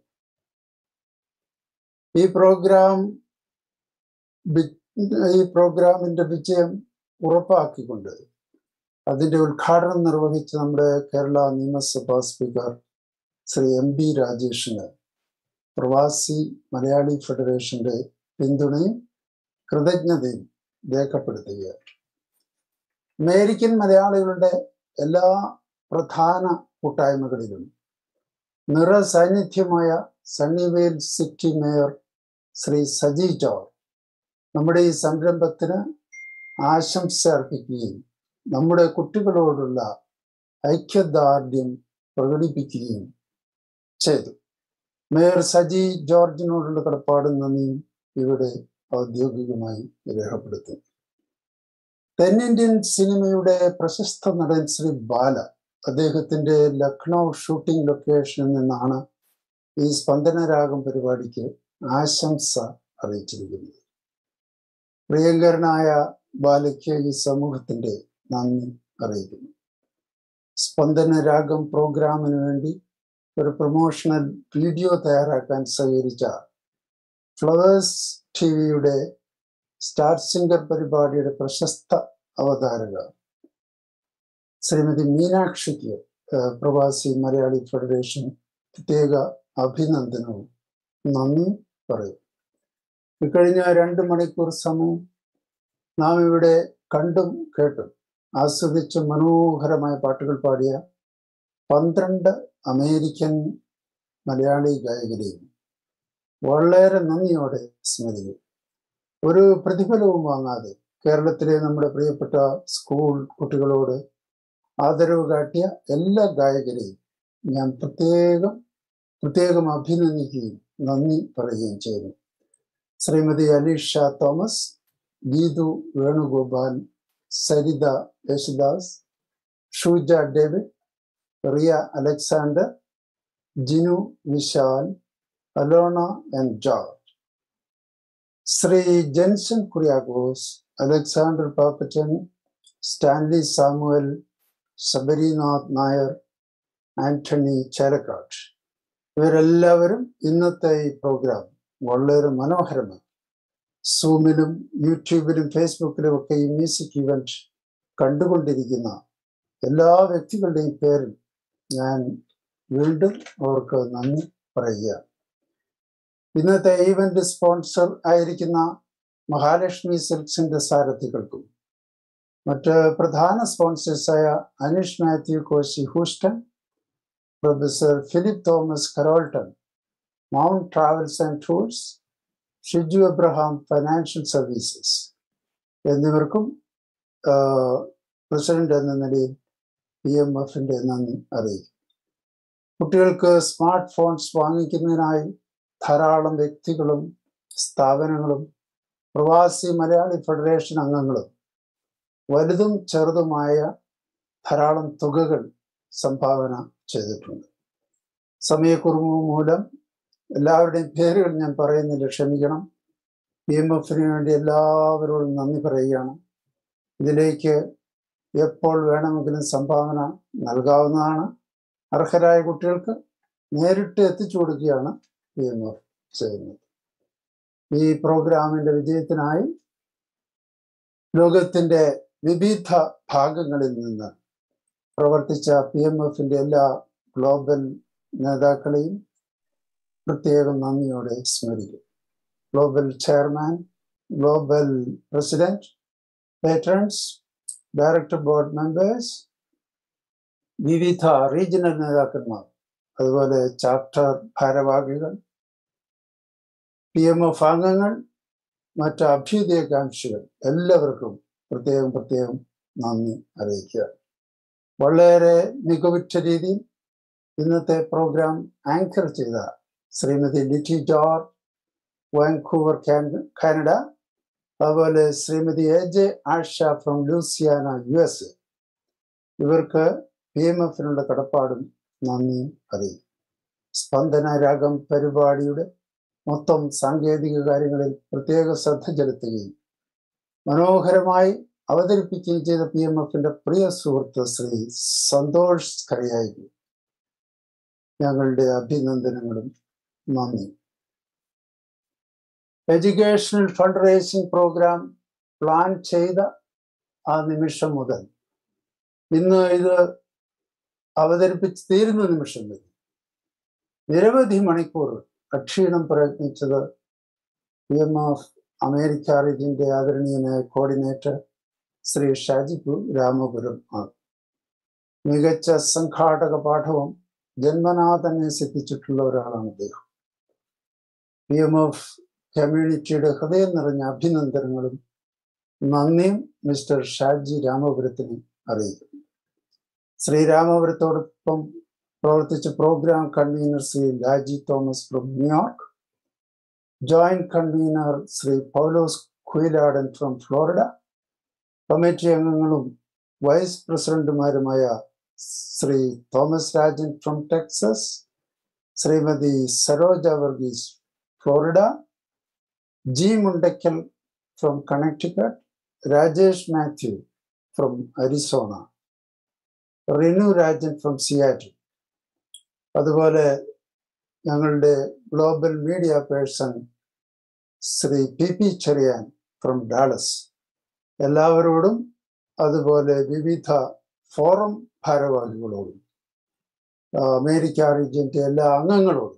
ഈ പ്രോഗ്രാം വി- ഈ പ്രോഗ്രാമിന്റെ വിജയം ഉറപ്പാക്കിക്കൊണ്ട് അതിന്റെ ഉദ്ഘാടനം നിർവഹിച്ച നമ്മുടെ കേരള നിയമസഭാ സ്പീക്കർ ശ്രീ എം ബി രാജേഷിന് പ്രവാസി മലയാളി ഫെഡറേഷന്റെ പിന്തുണയും കൃതജ്ഞതയും രേഖപ്പെടുത്തുകയാണ് അമേരിക്കൻ മലയാളികളുടെ എല്ലാ പ്രധാന കൂട്ടായ്മകളിലും നിറസാന്നിധ്യമായ Sunnyvale city mayor Shri Saji ജോർ നമ്മുടെ ഈ സംരംഭത്തിന് ആശംസ അർപ്പിക്കുകയും നമ്മുടെ കുട്ടികളോടുള്ള ഐക്യദാർഢ്യം പ്രകടിപ്പിക്കുകയും ചെയ്തു മേയർ സജി ജോർജിനോടുള്ള കടപ്പാടും നന്ദിയും ഇവിടെ ഔദ്യോഗികമായി രേഖപ്പെടുത്തുന്നു തെന്നിന്ത്യൻ സിനിമയുടെ പ്രശസ്ത നടൻ ശ്രീ ബാല അദ്ദേഹത്തിന്റെ ലക്നൗ ഷൂട്ടിംഗ് ലൊക്കേഷനിൽ നിന്നാണ് ഈ സ്പന്ദനരാഗം പരിപാടിക്ക് ആശംസ അറിയിച്ചിരിക്കുന്നത് പ്രിയങ്കരനായ ബാലയ്ക്ക് ഈ സമൂഹത്തിന്റെ നന്ദി അറിയിക്കുന്നു സ്പന്ദന രാഗം പ്രോഗ്രാമിന് വേണ്ടി ഒരു പ്രൊമോഷണൽ വീഡിയോ തയ്യാറാക്കാൻ സഹകരിച്ച ഫ്ലവേഴ്സ് ടി വിയുടെ സ്റ്റാർ സിംഗർ പരിപാടിയുടെ പ്രശസ്ത അവതാരക ശ്രീമതി മീനാക്ഷിക്ക് ഏഹ്, പ്രവാസി മലയാളി ഫെഡറേഷൻ പ്രത്യേക അഭിനന്ദനവും നന്ദി പറയും ഇക്കഴിഞ്ഞ രണ്ട് മണിക്കൂർ സമയം നാം ഇവിടെ കണ്ടും കേട്ടും ആസ്വദിച്ച മനോഹരമായ പാട്ടുകൾ പാടിയ പന്ത്രണ്ട് അമേരിക്കൻ മലയാളി ഗായകരെയും വളരെ നന്ദിയോടെ സ്മരിക്കും ഒരു പ്രതിഫലവും വാങ്ങാതെ കേരളത്തിലെ നമ്മുടെ പ്രിയപ്പെട്ട സ്കൂൾ കുട്ടികളോട് ആദരവ് കാട്ടിയ എല്ലാ ഗായകരെയും ഞാൻ പ്രത്യേകം പ്രത്യേകം അഭിനന്ദിക്കുകയും നന്ദി പറയുകയും ചെയ്യുന്നു ശ്രീമതി അലീഷ തോമസ് ഗീതു വേണുഗോപാൽ സരിത യേശുദാസ് ഷൂജ ഡേവിഡ് റിയ അലക്സാണ്ടർ ജിനു വിശാൽ അലോണ ആൻഡ് ജോർജ് ശ്രീ ജെൻസൺ കുര്യാക്കോസ് അലക്സാണ്ടർ പാപ്പച്ചൻ സ്റ്റാൻലി സാമുവൽ ശബരിനാഥ് നായർ ആന്റണി ചേലക്കാട് ഇവരെല്ലാവരും ഇന്നത്തെ ഈ പ്രോഗ്രാം വളരെ മനോഹരമാണ് സൂമിലും യൂട്യൂബിലും ഫേസ്ബുക്കിലും ഒക്കെ ഈ മ്യൂസിക് ഇവന്റ് കണ്ടുകൊണ്ടിരിക്കുന്ന എല്ലാ വ്യക്തികളുടെയും പേരിൽ ഞാൻ വീണ്ടും അവർക്ക് നന്ദി പറയുക ഇന്നത്തെ ഈവന്റ് സ്പോൺസർ ആയിരിക്കുന്ന മഹാലക്ഷ്മി സിൽക്സിന്റെ സാരഥികൾക്കും മറ്റ് പ്രധാന സ്പോൺസേഴ്സായ Aneesh Mathew Koshy Houston professor Philip Thomas Carrollton Mount travels and tours Shiju Abraham financial services എന്നിവർക്കും പ്രസിഡന്റ് എന്ന നിലയിൽ പി എം എഫിന്റെ നന്ദി അറിയിക്കും കുട്ടികൾക്ക് സ്മാർട്ട് ഫോൺസ് വാങ്ങിക്കുന്നതിനായി ധാരാളം വ്യക്തികളും സ്ഥാപനങ്ങളും പ്രവാസി മലയാളി ഫെഡറേഷൻ അംഗങ്ങളും വലുതും ചെറുതുമായ ധാരാളം തുകകൾ സംഭാവന ചെയ്തിട്ടുണ്ട് സമയക്കുറവ് മൂലം എല്ലാവരുടെയും പേരുകൾ ഞാൻ പറയുന്നില്ല ക്ഷമിക്കണം പി എം എഫിന് വേണ്ടി എല്ലാവരോടും നന്ദി പറയുകയാണ് ഇതിലേക്ക് എപ്പോൾ വേണമെങ്കിലും സംഭാവന നൽകാവുന്നതാണ് അർഹരായ കുട്ടികൾക്ക് നേരിട്ട് എത്തിച്ചു കൊടുക്കുകയാണ് പി എം എഫ് ചെയ്യുന്നത് ഈ പ്രോഗ്രാമിന്റെ വിജയത്തിനായി ലോകത്തിന്റെ വിവിധ ഭാഗങ്ങളിൽ നിന്ന് പ്രവർത്തിച്ച പി എം എഫിന്റെ എല്ലാ ഗ്ലോബൽ നേതാക്കളെയും പ്രത്യേകം നന്ദിയോടെ സ്മരിക്കും global chairman global president patrons director board members വിവിധ റീജിയണൽ നേതാക്കന്മാർ അതുപോലെ ചാപ്റ്റർ ഭാരവാഹികൾ പി എം എഫ് അംഗങ്ങൾ മറ്റ് അഭ്യുദയകാംക്ഷികൾ എല്ലാവർക്കും പ്രത്യേകം പ്രത്യേകം നന്ദി അറിയിക്കുക വളരെ മികവുറ്റ രീതിയിൽ ഇന്നത്തെ പ്രോഗ്രാം ആങ്കർ ചെയ്ത ശ്രീമതി ലിറ്റി ജോർജ് വാങ്കൂവർ കാനഡ അതുപോലെ Shrimati A J Asha from Louisiana U S A ഇവർക്ക് പി എം എഫിനുള്ള കടപ്പാടും നന്ദി അറിയിക്കും സ്പന്ദന രാഗം പരിപാടിയുടെ മൊത്തം സാങ്കേതിക കാര്യങ്ങളിൽ പ്രത്യേക ശ്രദ്ധ ചെലുത്തുകയും മനോഹരമായി അവതരിപ്പിക്കുകയും ചെയ്ത പി എം എഫിന്റെ പ്രിയ സുഹൃത്ത് ശ്രീ സന്തോഷ് കറിയായി ഞങ്ങളുടെ അഭിനന്ദനങ്ങളും നന്ദി educational fund raising program plan ചെയ്ത ആ നിമിഷം മുതൽ ഇന്ന് ഇത് അവതരിപ്പിച്ച് തീരുന്ന നിമിഷം വരെ നിരവധി മണിക്കൂർ അക്ഷീണം പ്രയത്നിച്ചത് പി എം എഫ് അമേരിക്ക റീജിയന്റെ ആദരണീയനായ കോർഡിനേറ്റർ ശ്രീ ഷാജിപു രാമപുരം ആണ് മികച്ച സംഘാടക പാഠവും ജന്മനാ തന്നെ സിദ്ധിച്ചിട്ടുള്ള ഒരാളാണ് അദ്ദേഹം പി എം എഫ് കമ്മ്യൂണിറ്റിയുടെ ഹൃദയം നിറഞ്ഞ അഭിനന്ദനങ്ങളും നന്ദിയും മിസ്റ്റർ ഷാജി രാമപുരത്തിന് അറിയിക്കുന്നു ശ്രീരാമപുരത്തോടൊപ്പം പ്രവർത്തിച്ച program convener Shri Laji Thomas from New York joint convener Shri Paulose Kuyiladan from Florida committee അംഗങ്ങളും വൈസ് പ്രസിഡന്റുമാരുമായ Shri Thomas Rajan from Texas Shrimati Saroja Varghese Florida G Mundackal from Connecticut Rajesh Mathew from Arizona Rinu Rajan from Seattle അതുപോലെ ഞങ്ങളുടെ global media person Shri P P Cherian from Dallas എല്ലാവരോടും അതുപോലെ വിവിധ ഫോറം ഭാരവാഹികളോടും അമേരിക്ക റീജിയന്റെ എല്ലാ അംഗങ്ങളോടും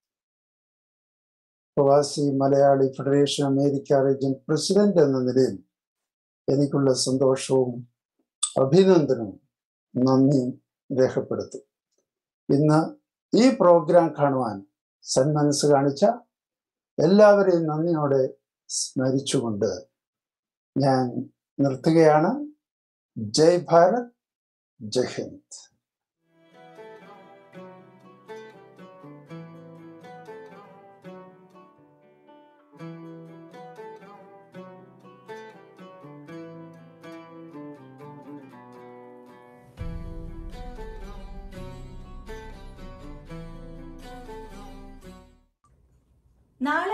Pravasi Malayali federation America region president എന്ന നിലയിൽ എനിക്കുള്ള സന്തോഷവും അഭിനന്ദനവും നന്ദിയും രേഖപ്പെടുത്തും ഇന്ന് ഈ പ്രോഗ്രാം കാണുവാൻ സന്മനസ് കാണിച്ച എല്ലാവരെയും നന്ദിയോടെ സ്മരിച്ചുകൊണ്ട് ഞാൻ നിർത്തുകയാണ് ജയ് ഭാരത് ജയ് ഹിന്ദ്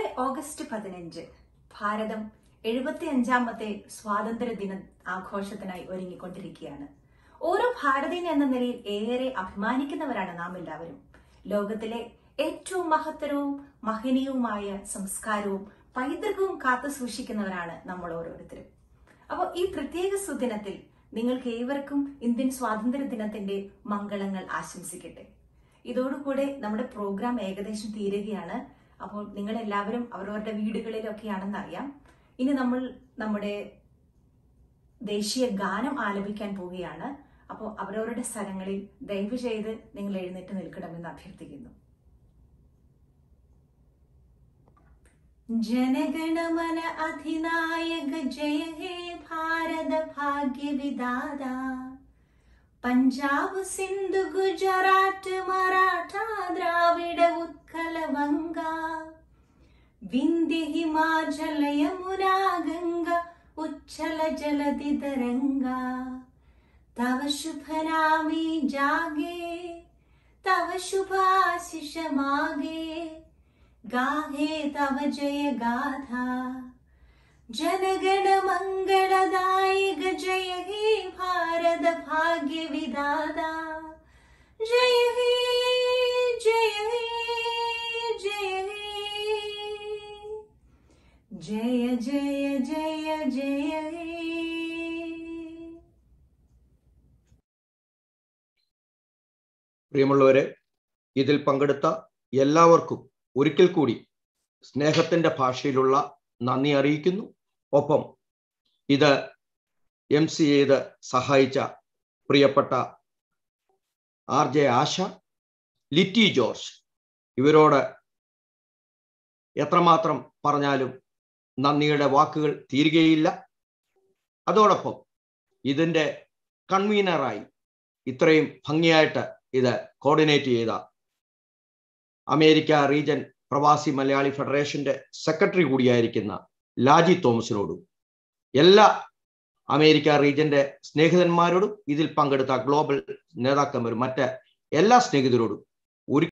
ഓഗസ്റ്റ് പതിനഞ്ച് ഭാരതം എഴുപത്തി അഞ്ചാമത്തെ സ്വാതന്ത്ര്യ ദിന ആഘോഷത്തിനായി ഒരുങ്ങിക്കൊണ്ടിരിക്കുകയാണ് ഓരോ ഭാരതീയൻ എന്ന നിലയിൽ ഏറെ അഭിമാനിക്കുന്നവരാണ് നാം എല്ലാവരും ലോകത്തിലെ ഏറ്റവും മഹത്തരവും മഹനീയവുമായ സംസ്കാരവും പൈതൃകവും കാത്തു സൂക്ഷിക്കുന്നവരാണ് നമ്മൾ ഓരോരുത്തരും അപ്പോൾ ഈ പ്രത്യേക സുദിനത്തിൽ നിങ്ങൾക്ക് ഏവർക്കും ഇന്ത്യൻ സ്വാതന്ത്ര്യ ദിനത്തിന്റെ മംഗളങ്ങൾ ആശംസിക്കട്ടെ ഇതോടുകൂടെ നമ്മുടെ പ്രോഗ്രാം ഏകദേശം തീരുകയാണ് അപ്പോൾ നിങ്ങൾ എല്ലാവരും അവരവരുടെ വീടുകളിലൊക്കെയാണെന്ന് അറിയാം ഇനി നമ്മൾ നമ്മുടെ ദേശീയ ഗാനം ആലപിക്കാൻ പോവുകയാണ് അപ്പോൾ അവരവരുടെ സ്ഥലങ്ങളിൽ ദയവ് ചെയ്ത് നിങ്ങൾ എഴുന്നേറ്റ് നിൽക്കണമെന്ന് അഭ്യർത്ഥിക്കുന്നു जनगणमन अधिनायक जय हे भारत भाग्य विदादा पंजाब सिंधु गुजरात मराठा द्राविड उत्कल वंगा विंध्य हिमाचल यमुना गंगा उच्छल जलधि तरंगा तव शुभ नामी जागे तव शुभ आशीष मागे गाहे तव जय गाथा जनगण मंगलदायक जय हे भारत भाग्य विदाता जय हे जय हे जय हे जय जय जय जय हे പ്രിയമുള്ളവരെ ഇതിൽ പങ്കെടുത്ത എല്ലാവർക്കും ഒരിക്കൽ കൂടി സ്നേഹത്തിന്റെ ഭാഷയിലുള്ള നന്ദി അറിയിക്കുന്നു ഒപ്പം ഇത് എം സി ചെയ്ത് സഹായിച്ച പ്രിയപ്പെട്ട ആർ ജെ ആശ ലിറ്റി ജോർജ് ഇവരോട് എത്രമാത്രം പറഞ്ഞാലും നന്ദിയുടെ വാക്കുകൾ തീരുകയില്ല അതോടൊപ്പം ഇതിൻ്റെ കൺവീനറായി ഇത്രയും ഭംഗിയായിട്ട് ഇത് കോർഡിനേറ്റ് ചെയ്ത അമേരിക്ക റീജൻ പ്രവാസി മലയാളി ഫെഡറേഷന്റെ സെക്രട്ടറി കൂടിയായിരിക്കുന്ന ലാജി തോമസിനോടും എല്ലാ അമേരിക്ക റീജന്റെ സ്നേഹിതന്മാരോടും ഇതിൽ പങ്കെടുത്ത ഗ്ലോബൽ നേതാക്കന്മാരും മറ്റ് എല്ലാ സ്നേഹിതരോടും